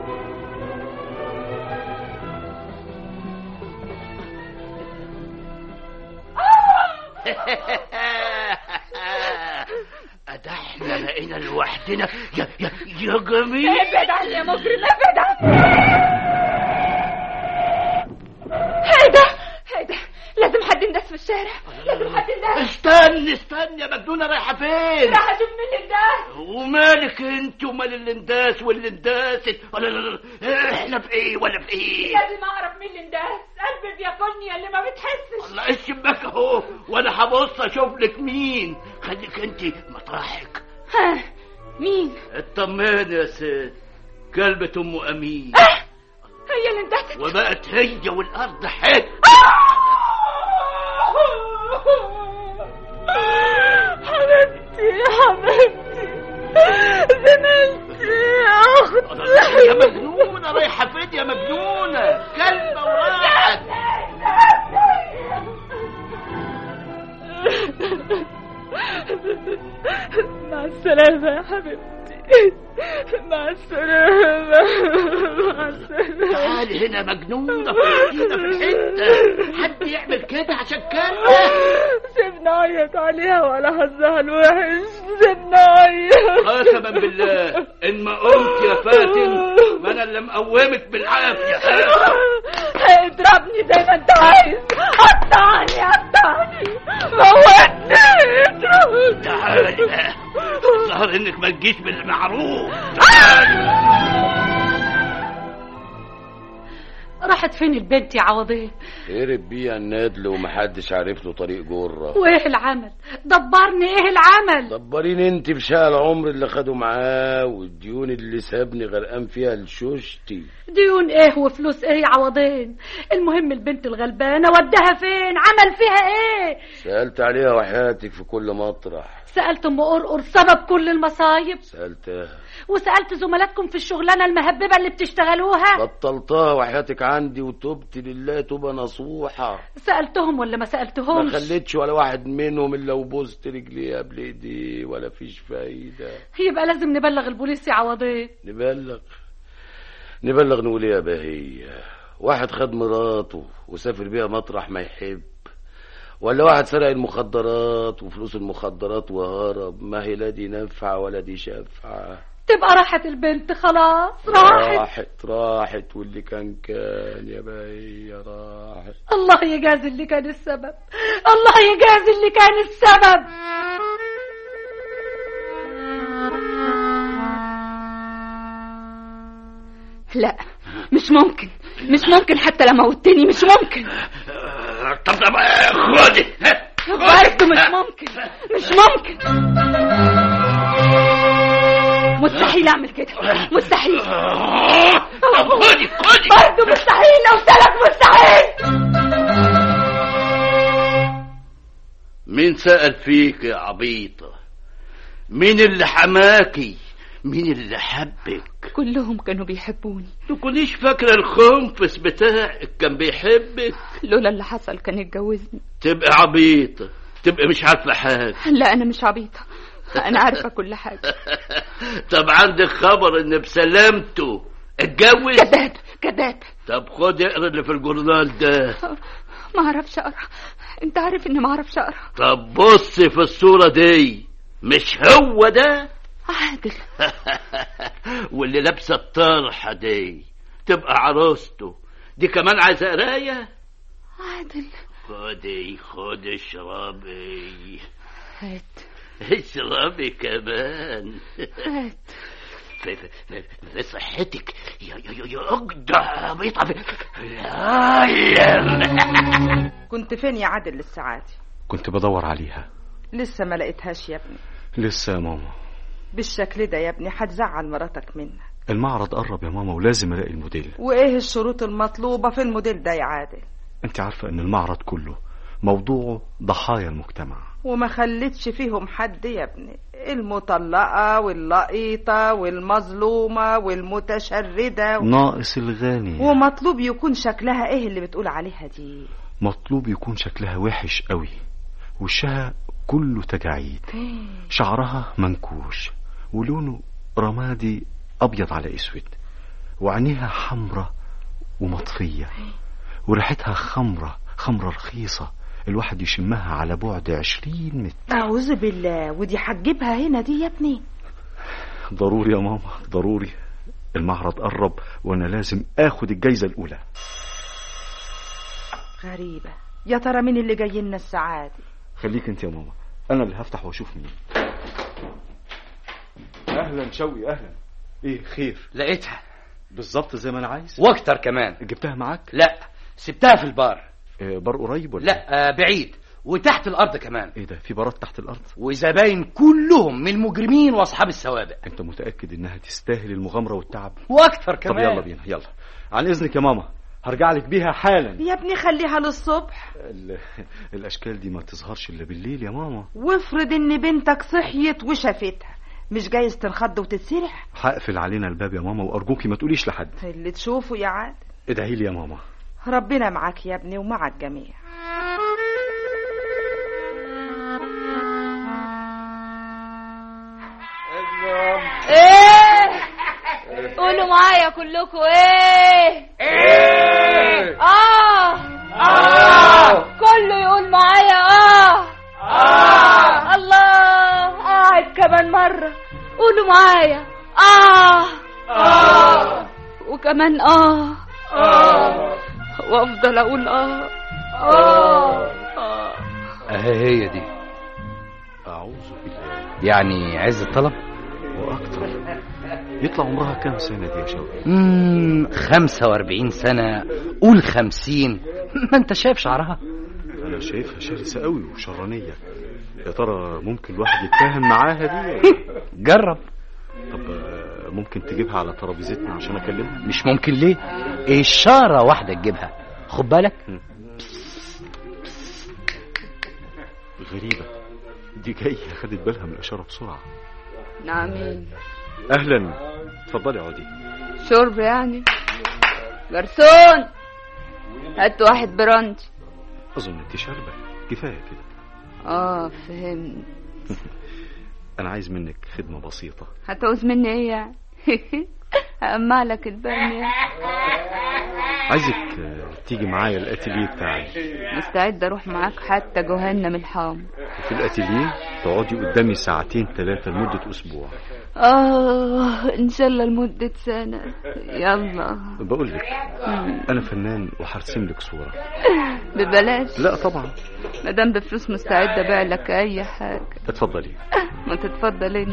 Speaker 9: ده احنا بقينا لوحدنا يا يا يا جميل
Speaker 13: ابعد عني يا مجرم ابعد عني ايه ده ايه ده لازم حد يندس في الشارع لازم حد يندس
Speaker 9: استني استني يا مجنونه رايحه فين
Speaker 13: راح اشوف مين اللي اندس
Speaker 9: ومالك انت ومال الانداس واللي انداست ولا لا لا احنا في ايه ولا في ايه
Speaker 13: لازم اعرف مين اللي اندس قلبي بياكلني يا اللي ما بتحسش
Speaker 9: الله الشباك اهو وانا هبص اشوف لك مين خليك انت مطرحك
Speaker 13: ها مين
Speaker 9: اطمني يا ست كلبة ام امين
Speaker 13: هي اللي اندست
Speaker 9: وبقت هي والارض حته
Speaker 13: حبيبتي حبيبتي زميلتي يا اختي
Speaker 9: يا مجنونه رايحه فين يا مجنونه كلبه وراحت
Speaker 13: مع السلامة يا حبيبتي مع السلامة مع السلامة
Speaker 9: تعالي هنا مجنونه هنا في الحته حد يعمل كده عشان كلبه
Speaker 13: سيبنا عيط عليها ولا حظها الوحش سيبنا عيط
Speaker 9: قسما بالله ان ما قمت يا فاتن ما انا اللي مقومك بالعافيه
Speaker 13: اضربني زي ما انت عايز قطعني قطعني موتني اضربني
Speaker 9: تعالي بقى الظاهر انك ما تجيش بالمعروف تعالي
Speaker 10: راحت فين البنت يا عوضين
Speaker 7: هرب بيها النادل ومحدش عارف له طريق جره
Speaker 10: وايه العمل دبرني ايه العمل
Speaker 7: دبرين انت بشقى العمر اللي خده معاه والديون اللي سابني غرقان فيها لشوشتي
Speaker 10: ديون ايه وفلوس ايه يا عوضين المهم البنت الغلبانه ودها فين عمل فيها ايه
Speaker 7: سألت عليها وحياتك في كل مطرح
Speaker 10: سالت ام قرقر سبب كل المصايب
Speaker 7: سألتها
Speaker 10: وسالت زملاتكم في الشغلانه المهببه اللي بتشتغلوها
Speaker 7: بطلتها وحياتك عندي وتبت لله توبة نصوحة
Speaker 10: سالتهم ولا ما
Speaker 7: ما
Speaker 10: سالتهمش
Speaker 7: خليتش ولا واحد منهم الا وبوست رجليه قبل ايديه ولا فيش فايدة
Speaker 10: يبقى لازم نبلغ البوليس يا عوضين
Speaker 7: نبلغ نبلغ نقول ايه يا بهية واحد خد مراته وسافر بيها مطرح ما يحب ولا واحد سرق المخدرات وفلوس المخدرات وهرب ما هي لا دي نافعة ولا دي شافعة
Speaker 10: تبقى راحت البنت خلاص راحت
Speaker 7: راحت راحت واللي كان كان يا بهية راحت
Speaker 10: الله يجازي اللي كان السبب الله يجازي اللي كان السبب
Speaker 11: لا مش ممكن مش ممكن حتى لو موتني مش ممكن
Speaker 9: طب طب خدي
Speaker 11: برضه مش ممكن مش ممكن مستحيل اعمل كده مستحيل
Speaker 9: طب خدي خدي
Speaker 11: برضه مستحيل لو سلك مستحيل
Speaker 9: مين سأل فيك يا عبيطة مين اللي حماكي مين اللي حبك
Speaker 11: كلهم كانوا بيحبوني
Speaker 9: تكونيش فاكرة الخنفس بتاعك كان بيحبك
Speaker 11: لولا اللي حصل كان يتجوزني
Speaker 9: تبقى عبيطة تبقى مش عارفة حاجة
Speaker 11: لا انا مش عبيطه انا عارفه كل حاجه
Speaker 9: طب عندك خبر ان بسلامته اتجوز
Speaker 11: كذاب كذاب
Speaker 9: طب خد اقرا اللي في الجورنال ده
Speaker 11: ما اعرفش اقرا انت عارف اني ما اعرفش اقرا
Speaker 9: طب بص في الصورة دي مش هو ده
Speaker 11: عادل
Speaker 9: واللي لابسة الطرحة دي تبقى عروسته دي كمان عايزة قراية
Speaker 11: عادل
Speaker 9: خدي خدي اشربي
Speaker 11: هات
Speaker 9: اشربي كمان
Speaker 11: هات
Speaker 9: في, في, في, في صحتك يا يا يا- يا اجدع بيطع في العالم
Speaker 13: كنت فين يا عادل للساعات
Speaker 12: كنت بدور عليها
Speaker 13: لسه ما لقيتهاش يا ابني
Speaker 12: لسه يا ماما
Speaker 13: بالشكل ده يا ابني هتزعل مراتك منك
Speaker 12: المعرض قرب يا ماما ولازم الاقي الموديل
Speaker 13: وايه الشروط المطلوبة في الموديل ده يا عادل
Speaker 12: انت عارفة ان المعرض كله موضوعه ضحايا المجتمع
Speaker 13: وما خلتش فيهم حد يا ابني المطلقة واللقيطة والمظلومة والمتشردة
Speaker 12: ناقص الغني
Speaker 13: ومطلوب يكون شكلها ايه اللي بتقول عليها دي
Speaker 12: مطلوب يكون شكلها وحش قوي وشها كله تجاعيد شعرها منكوش ولونه رمادي ابيض على اسود وعينيها حمرة ومطفية وريحتها خمرة خمرة رخيصة الواحد يشمها على بعد عشرين متر
Speaker 13: أعوذ بالله ودي هتجيبها هنا دي يا ابني
Speaker 12: ضروري يا ماما ضروري المعرض قرب وانا لازم اخد الجايزة الاولى
Speaker 13: غريبة يا ترى مين اللي جاي لنا السعادة
Speaker 12: خليك انت يا ماما انا اللي هفتح واشوف مين اهلا شوقي اهلا ايه خير
Speaker 3: لقيتها
Speaker 12: بالظبط زي ما انا عايز
Speaker 3: واكتر كمان
Speaker 12: جبتها معاك
Speaker 3: لا سبتها في البار
Speaker 12: آه، بار قريب ولا
Speaker 3: لا آه بعيد وتحت الارض كمان
Speaker 12: ايه ده في بارات تحت الارض
Speaker 3: وزباين كلهم من المجرمين واصحاب السوابق
Speaker 12: انت متاكد انها تستاهل المغامره والتعب
Speaker 3: واكتر
Speaker 12: طب
Speaker 3: كمان
Speaker 12: يلا بينا يلا عن اذنك يا ماما هرجع لك بيها حالا
Speaker 13: يا ابني خليها للصبح
Speaker 12: ال... الاشكال دي ما تظهرش الا بالليل يا ماما
Speaker 13: وافرض ان بنتك صحيت وشافتها مش جايز تنخض وتتسرح
Speaker 12: هقفل علينا الباب يا ماما وارجوكي ما تقوليش لحد
Speaker 13: اللي تشوفه يا عاد
Speaker 12: ادعي لي يا ماما
Speaker 13: ربنا معاك يا ابني ومع الجميع
Speaker 11: ايه قولوا معايا كلكم ايه
Speaker 8: ايه
Speaker 11: اه اه كله يقول معايا اه اه الله قاعد كمان مرة قولوا معايا اه اه وكمان اه اه وافضل اقول اه اه اه
Speaker 3: اهي هي دي
Speaker 12: اعوذ بالله
Speaker 3: يعني عز الطلب
Speaker 12: واكتر يطلع عمرها كام سنه دي يا شوقي
Speaker 3: امم 45 سنة قول 50 ما انت شايف شعرها
Speaker 12: انا شايفها شرسه قوي وشرانيه يا ترى ممكن الواحد يتفاهم معاها دي
Speaker 3: جرب
Speaker 12: طب آه، ممكن تجيبها على ترابيزتنا عشان اكلمها
Speaker 3: مش ممكن ليه اشارة واحدة تجيبها خد بالك
Speaker 12: غريبه دي جايه خدت بالها من الاشاره بسرعه
Speaker 11: نعمين
Speaker 12: اهلا اتفضلي اقعدي
Speaker 11: شرب يعني جرسون هات واحد برانش
Speaker 12: اظن انت شاربه كفايه كده
Speaker 11: اه فهمت
Speaker 12: انا عايز منك خدمه بسيطه
Speaker 11: هتعوز مني ايه يعني هأمع لك البرمية
Speaker 12: عايزك آه، تيجي معايا الاتيليه بتاعي
Speaker 11: مستعد اروح معاك حتى جهنم الحام
Speaker 12: في الاتيليه تقعدي قدامي ساعتين ثلاثه لمده اسبوع
Speaker 11: اه ان شاء الله لمدة سنة يلا
Speaker 12: بقول لك
Speaker 11: مم.
Speaker 12: انا فنان وهرسم لك صوره
Speaker 11: ببلاش
Speaker 12: لا طبعا
Speaker 11: مادام بفلوس مستعد ابيع لك اي حاجة
Speaker 12: اتفضلي
Speaker 11: ما تتفضل انت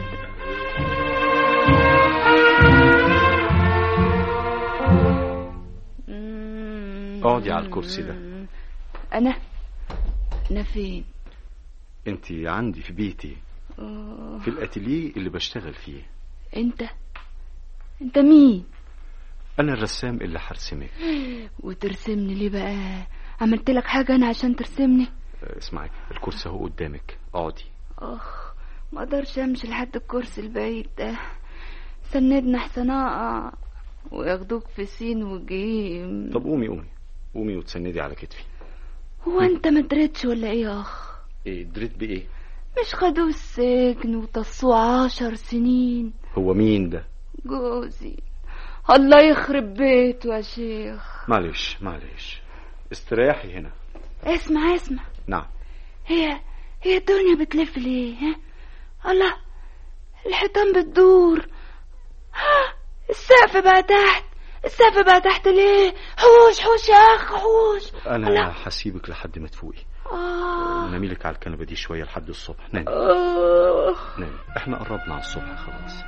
Speaker 12: اقعدي على الكرسي ده
Speaker 11: انا انا فين
Speaker 12: انت عندي في بيتي
Speaker 11: آه،
Speaker 12: في الاتيليه اللي بشتغل فيه
Speaker 11: انت انت مين
Speaker 12: انا الرسام اللي هرسمك
Speaker 11: وترسمني ليه بقى عملت لك حاجة انا عشان ترسمني
Speaker 12: آه، اسمعي الكرسي اهو قدامك اقعدي
Speaker 11: اخ ما اقدرش امشي لحد الكرسي البعيد ده سندنا احسن اقع وياخدوك في سين وجيم
Speaker 12: طب قومي قومي قومي وتسندي على كتفي
Speaker 11: هو انت ما دريتش ولا ايه يا اخ
Speaker 12: ايه دريت بايه
Speaker 11: مش خدوه السجن وطصوه عشر سنين
Speaker 12: هو مين ده
Speaker 11: جوزي الله يخرب بيته يا شيخ
Speaker 12: معلش معلش استريحي هنا
Speaker 11: اسمع اسمع
Speaker 12: نعم
Speaker 11: هي هي الدنيا بتلف ليه ها الله الحيطان بتدور ها، السقف بقى تحت السقف بقى تحت ليه حوش حوش يا اخ حوش
Speaker 12: انا هسيبك لحد ما تفوقي
Speaker 11: آه.
Speaker 12: نامي لك على الكنبه دي شويه لحد الصبح نامي
Speaker 11: آه.
Speaker 12: نامي احنا قربنا على الصبح خلاص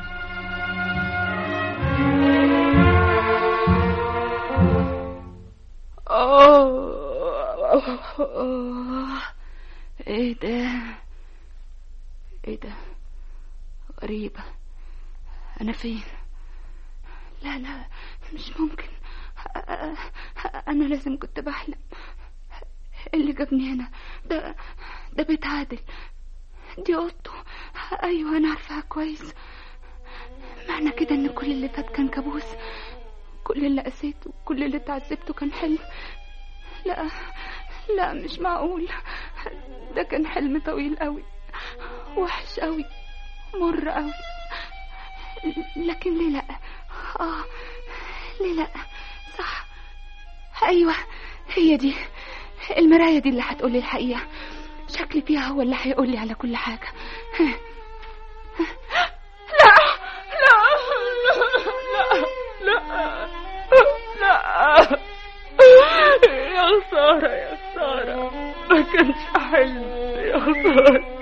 Speaker 11: آه. ايه ده ايه ده غريبة انا فين لا لا مش ممكن أ- أ- انا لازم كنت بحلم اللي جابني هنا ده ده بيت عادل دي اوضته ايوه انا عارفاها كويس معنى كده ان كل اللي فات كان كابوس كل اللي قسيته وكل اللي اتعذبته كان حلم لا لا مش معقول ده كان حلم طويل قوي وحش قوي مر قوي لكن ليه لا اه ليه لا صح ايوه هي دي المرايه دي اللي هتقولي الحقيقه شكلي فيها هو اللي هيقولي على كل حاجه ها. لا لا لا لا لا يا خسارة يا خسارة ما كانش حلم يا خسارة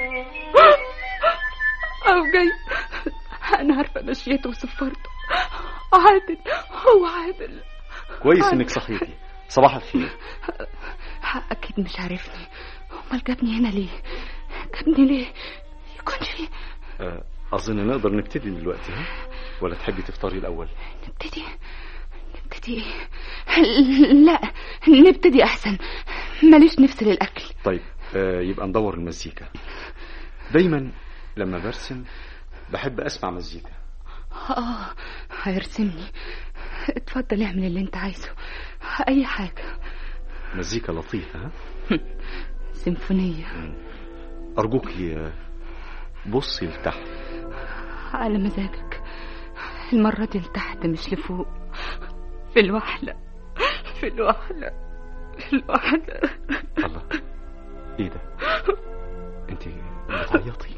Speaker 11: أو جاي أنا عارفة مشيته وصفرته عادل هو عادل
Speaker 12: كويس
Speaker 11: عادل.
Speaker 12: انك صحيتي صباح الخير
Speaker 11: أكيد مش عارفني أمال جابني هنا ليه جابني ليه يكون في
Speaker 12: آه، اظن نقدر نبتدي دلوقتي ها ولا تحبي تفطري الاول
Speaker 11: نبتدي نبتدي لا نبتدي أحسن ماليش نفس للأكل
Speaker 12: طيب آه، يبقى ندور المزيكا دايما لما برسم بحب اسمع مزيكا
Speaker 11: اه هيرسمني اتفضل اعمل اللي انت عايزه اي حاجة
Speaker 12: مزيكا لطيفة ها
Speaker 11: سيمفونية
Speaker 12: ارجوكي آه، بصي لتحت
Speaker 11: على مزاجك المرة دي لتحت مش لفوق في الوحلة في الوحلة في الوحلة
Speaker 12: الله ايه ده انت بتعيطي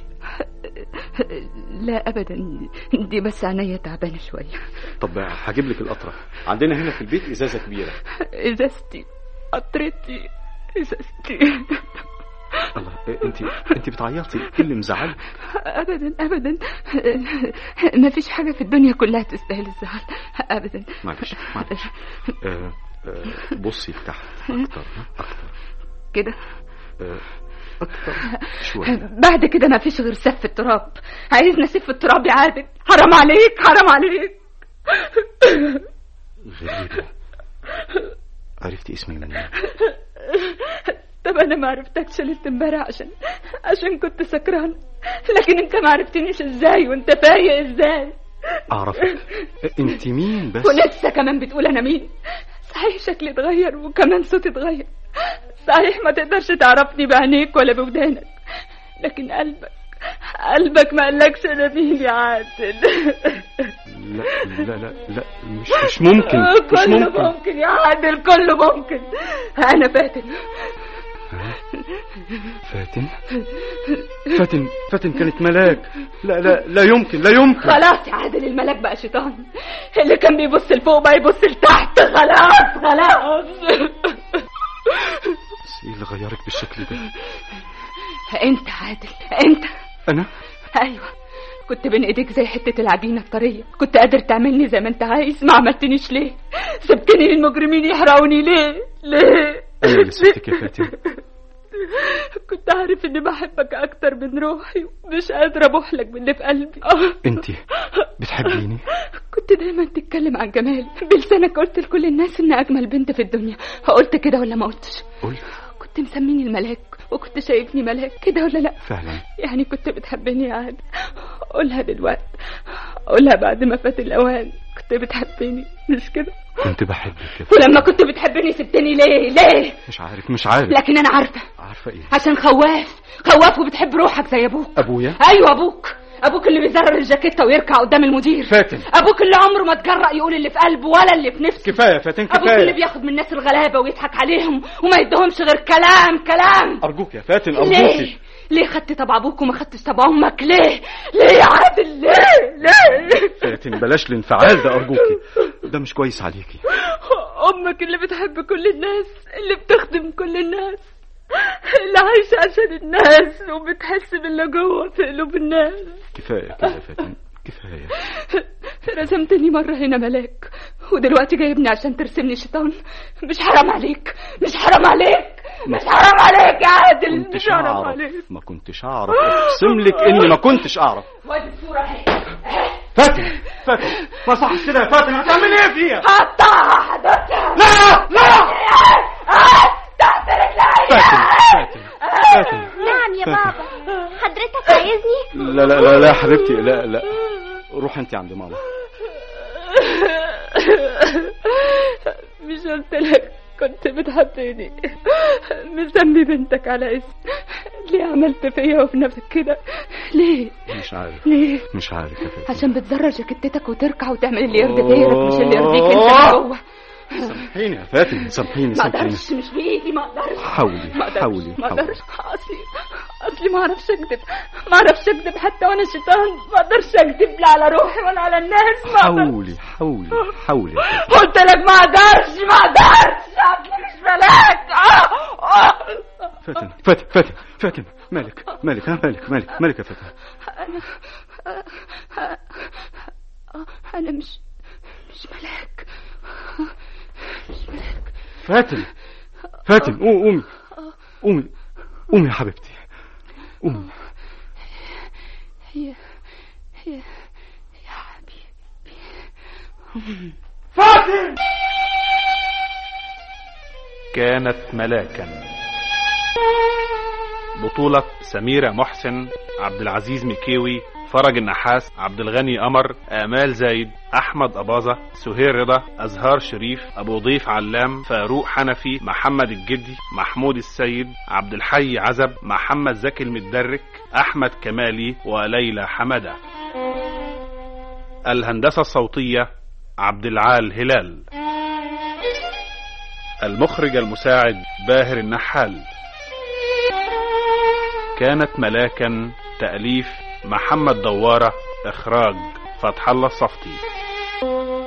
Speaker 11: لا ابدا دي بس عينيا تعبانة شوية
Speaker 12: طب هجيب لك القطرة عندنا هنا في البيت ازازة كبيرة
Speaker 11: ازازتي قطرتي ازازتي
Speaker 12: الله إيه، انت انت بتعيطي ايه اللي مزعلك
Speaker 11: ابدا ابدا ما فيش حاجة في الدنيا كلها تستاهل الزعل ابدا
Speaker 12: معلش معلش آه، آه، بصي لتحت اكتر ها؟ اكتر
Speaker 11: كده
Speaker 12: آه، اكتر شوية
Speaker 11: بعد كده ما فيش غير سف التراب عايزنا نسف التراب يا عادل حرام عليك حرام عليك
Speaker 12: غريبة عرفتي اسمي منين
Speaker 11: طب انا ما عرفتكش ليله امبارح عشان عشان كنت سكران لكن انت ما عرفتنيش ازاي وانت فايق ازاي
Speaker 12: اعرفك انت مين بس
Speaker 11: ولسه كمان بتقول انا مين صحيح شكلي اتغير وكمان صوتي اتغير صحيح ما تقدرش تعرفني بعينيك ولا بودانك لكن قلبك قلبك ما قالكش انا مين يا عادل
Speaker 12: لا لا لا لا مش مش ممكن مش
Speaker 11: كله
Speaker 12: ممكن
Speaker 11: ممكن يا عادل كله ممكن انا فاتن
Speaker 12: فاتن فاتن فاتن كانت ملاك لا لا لا يمكن لا يمكن
Speaker 11: خلاص يا عادل الملاك بقى شيطان اللي كان بيبص لفوق بقى يبص لتحت خلاص خلاص
Speaker 12: بس ايه اللي غيرك بالشكل ده
Speaker 11: انت عادل انت
Speaker 12: انا
Speaker 11: ايوه كنت بين ايديك زي حتة العجينة الطرية كنت قادر تعملني زي ما انت عايز ما عملتنيش ليه سبتني للمجرمين يحرقوني ليه ليه
Speaker 12: انا اللي سبتك يا فاتن
Speaker 11: كنت عارف اني بحبك اكتر من روحي ومش قادرة ابوح لك باللي في قلبي آه.
Speaker 12: انت بتحبيني
Speaker 11: كنت دايما تتكلم عن جمال بلسانك قلت لكل الناس ان اجمل بنت في الدنيا قلت كده ولا ما قلتش
Speaker 12: قلت
Speaker 11: كنت مسميني الملاك وكنت شايفني ملاك كده ولا لا
Speaker 12: فعلا
Speaker 11: يعني كنت بتحبني يا عاد قولها دلوقتي قولها بعد ما فات الاوان كنت بتحبني مش كده
Speaker 12: كنت بحبك يا
Speaker 11: ولما كنت بتحبني سبتني ليه ليه
Speaker 12: مش عارف مش عارف
Speaker 11: لكن انا عارفه
Speaker 12: عارفه ايه
Speaker 11: عشان خواف خواف وبتحب روحك زي ابوك
Speaker 12: ابويا
Speaker 11: ايوه ابوك
Speaker 15: ابوك اللي بيزرر الجاكيته ويركع قدام المدير
Speaker 16: فاتن
Speaker 15: ابوك اللي عمره ما اتجرأ يقول اللي في قلبه ولا اللي في نفسه
Speaker 16: كفايه يا فاتن
Speaker 15: ابوك اللي
Speaker 16: كفايه
Speaker 15: بياخد من الناس الغلابه ويضحك عليهم وما يديهمش غير كلام كلام
Speaker 16: ارجوك يا فاتن
Speaker 15: ليه
Speaker 16: ارجوكي
Speaker 15: ليه خدت تبع ابوك وما خدتش تبع امك ليه ليه يا عادل ليه ليه
Speaker 12: فاتن بلاش الانفعال ده ارجوكي ده مش كويس عليكي
Speaker 15: امك اللي بتحب كل الناس اللي بتخدم كل الناس اللي عايشة عشان الناس وبتحس باللي جوه في قلوب الناس
Speaker 12: كفايه كده يا فاتن كفايه
Speaker 15: رسمتني مرة هنا ملاك ودلوقتي جايبني عشان ترسمني شيطان مش حرام عليك مش حرام عليك مش حرام عليك يا عادل مش
Speaker 12: كنتش
Speaker 15: حرام
Speaker 12: اعرف
Speaker 15: عليك
Speaker 12: ما كنتش اعرف اقسم لك اني ما كنتش اعرف
Speaker 15: وادي الصورة اهي
Speaker 16: فاتن فاتن ما صح كده يا فاتن هتعمل ايه فيها
Speaker 15: قطعها حضرتك
Speaker 16: لا لا
Speaker 15: تحت رجلي
Speaker 12: فاتن فاتن
Speaker 17: نعم يا بابا حضرتك عايزني
Speaker 12: لا لا لا لا يا حبيبتي لا لا روح انت عند ماما
Speaker 15: مش قلت لك كنت بتحبني مسمي بنتك على اسم ليه عملت فيا وفي نفسك كده ليه
Speaker 12: مش عارف
Speaker 15: ليه
Speaker 12: مش عارف يا فاتن
Speaker 15: عشان بتزرر جاكيتتك وتركع وتعمل اللي يرضي غيرك مش اللي يرضيك انت من جوه
Speaker 12: سامحيني يا فاتن سامحيني
Speaker 15: ما
Speaker 12: سامحيني
Speaker 15: اقدرش مش بايدي ما اقدرش
Speaker 12: حاولي
Speaker 15: ما اقدرش
Speaker 12: حاولي
Speaker 15: ما
Speaker 12: حاولي
Speaker 15: اقدرش اصلي اصلي ما اعرفش اكذب ما اعرفش اكذب حتى وانا شيطان ما اقدرش اكذب لا على روحي ولا على الناس ما اقدر
Speaker 12: حاولي حاولي حاولي يا فاتن.
Speaker 15: قلت لك ما اقدرش ما اقدرش اصلي مش ملاك آه، آه.
Speaker 12: فاتن فاتن فاتن فاتن مالك مالك ها مالك مالك مالك يا فاتن
Speaker 15: انا آه، آه، انا مش مش ملاك مش ملاك
Speaker 12: فاتن فاتن قومي قومي قومي قومي يا حبيبتي قومي
Speaker 15: هي هي يا حبيبي
Speaker 16: فاتن
Speaker 2: كانت ملاكا بطولة سميرة محسن عبد العزيز مكيوي فرج النحاس عبد الغني قمر آمال زايد أحمد أباظة سهير رضا أزهار شريف أبو ضيف علام فاروق حنفي محمد الجدي محمود السيد عبد الحي عزب محمد زكي المدرك أحمد كمالي وليلى حمدة الهندسة الصوتية عبد العال هلال المخرج المساعد باهر النحال كانت ملاكا تأليف محمد دوارة إخراج فتح الله الصفتي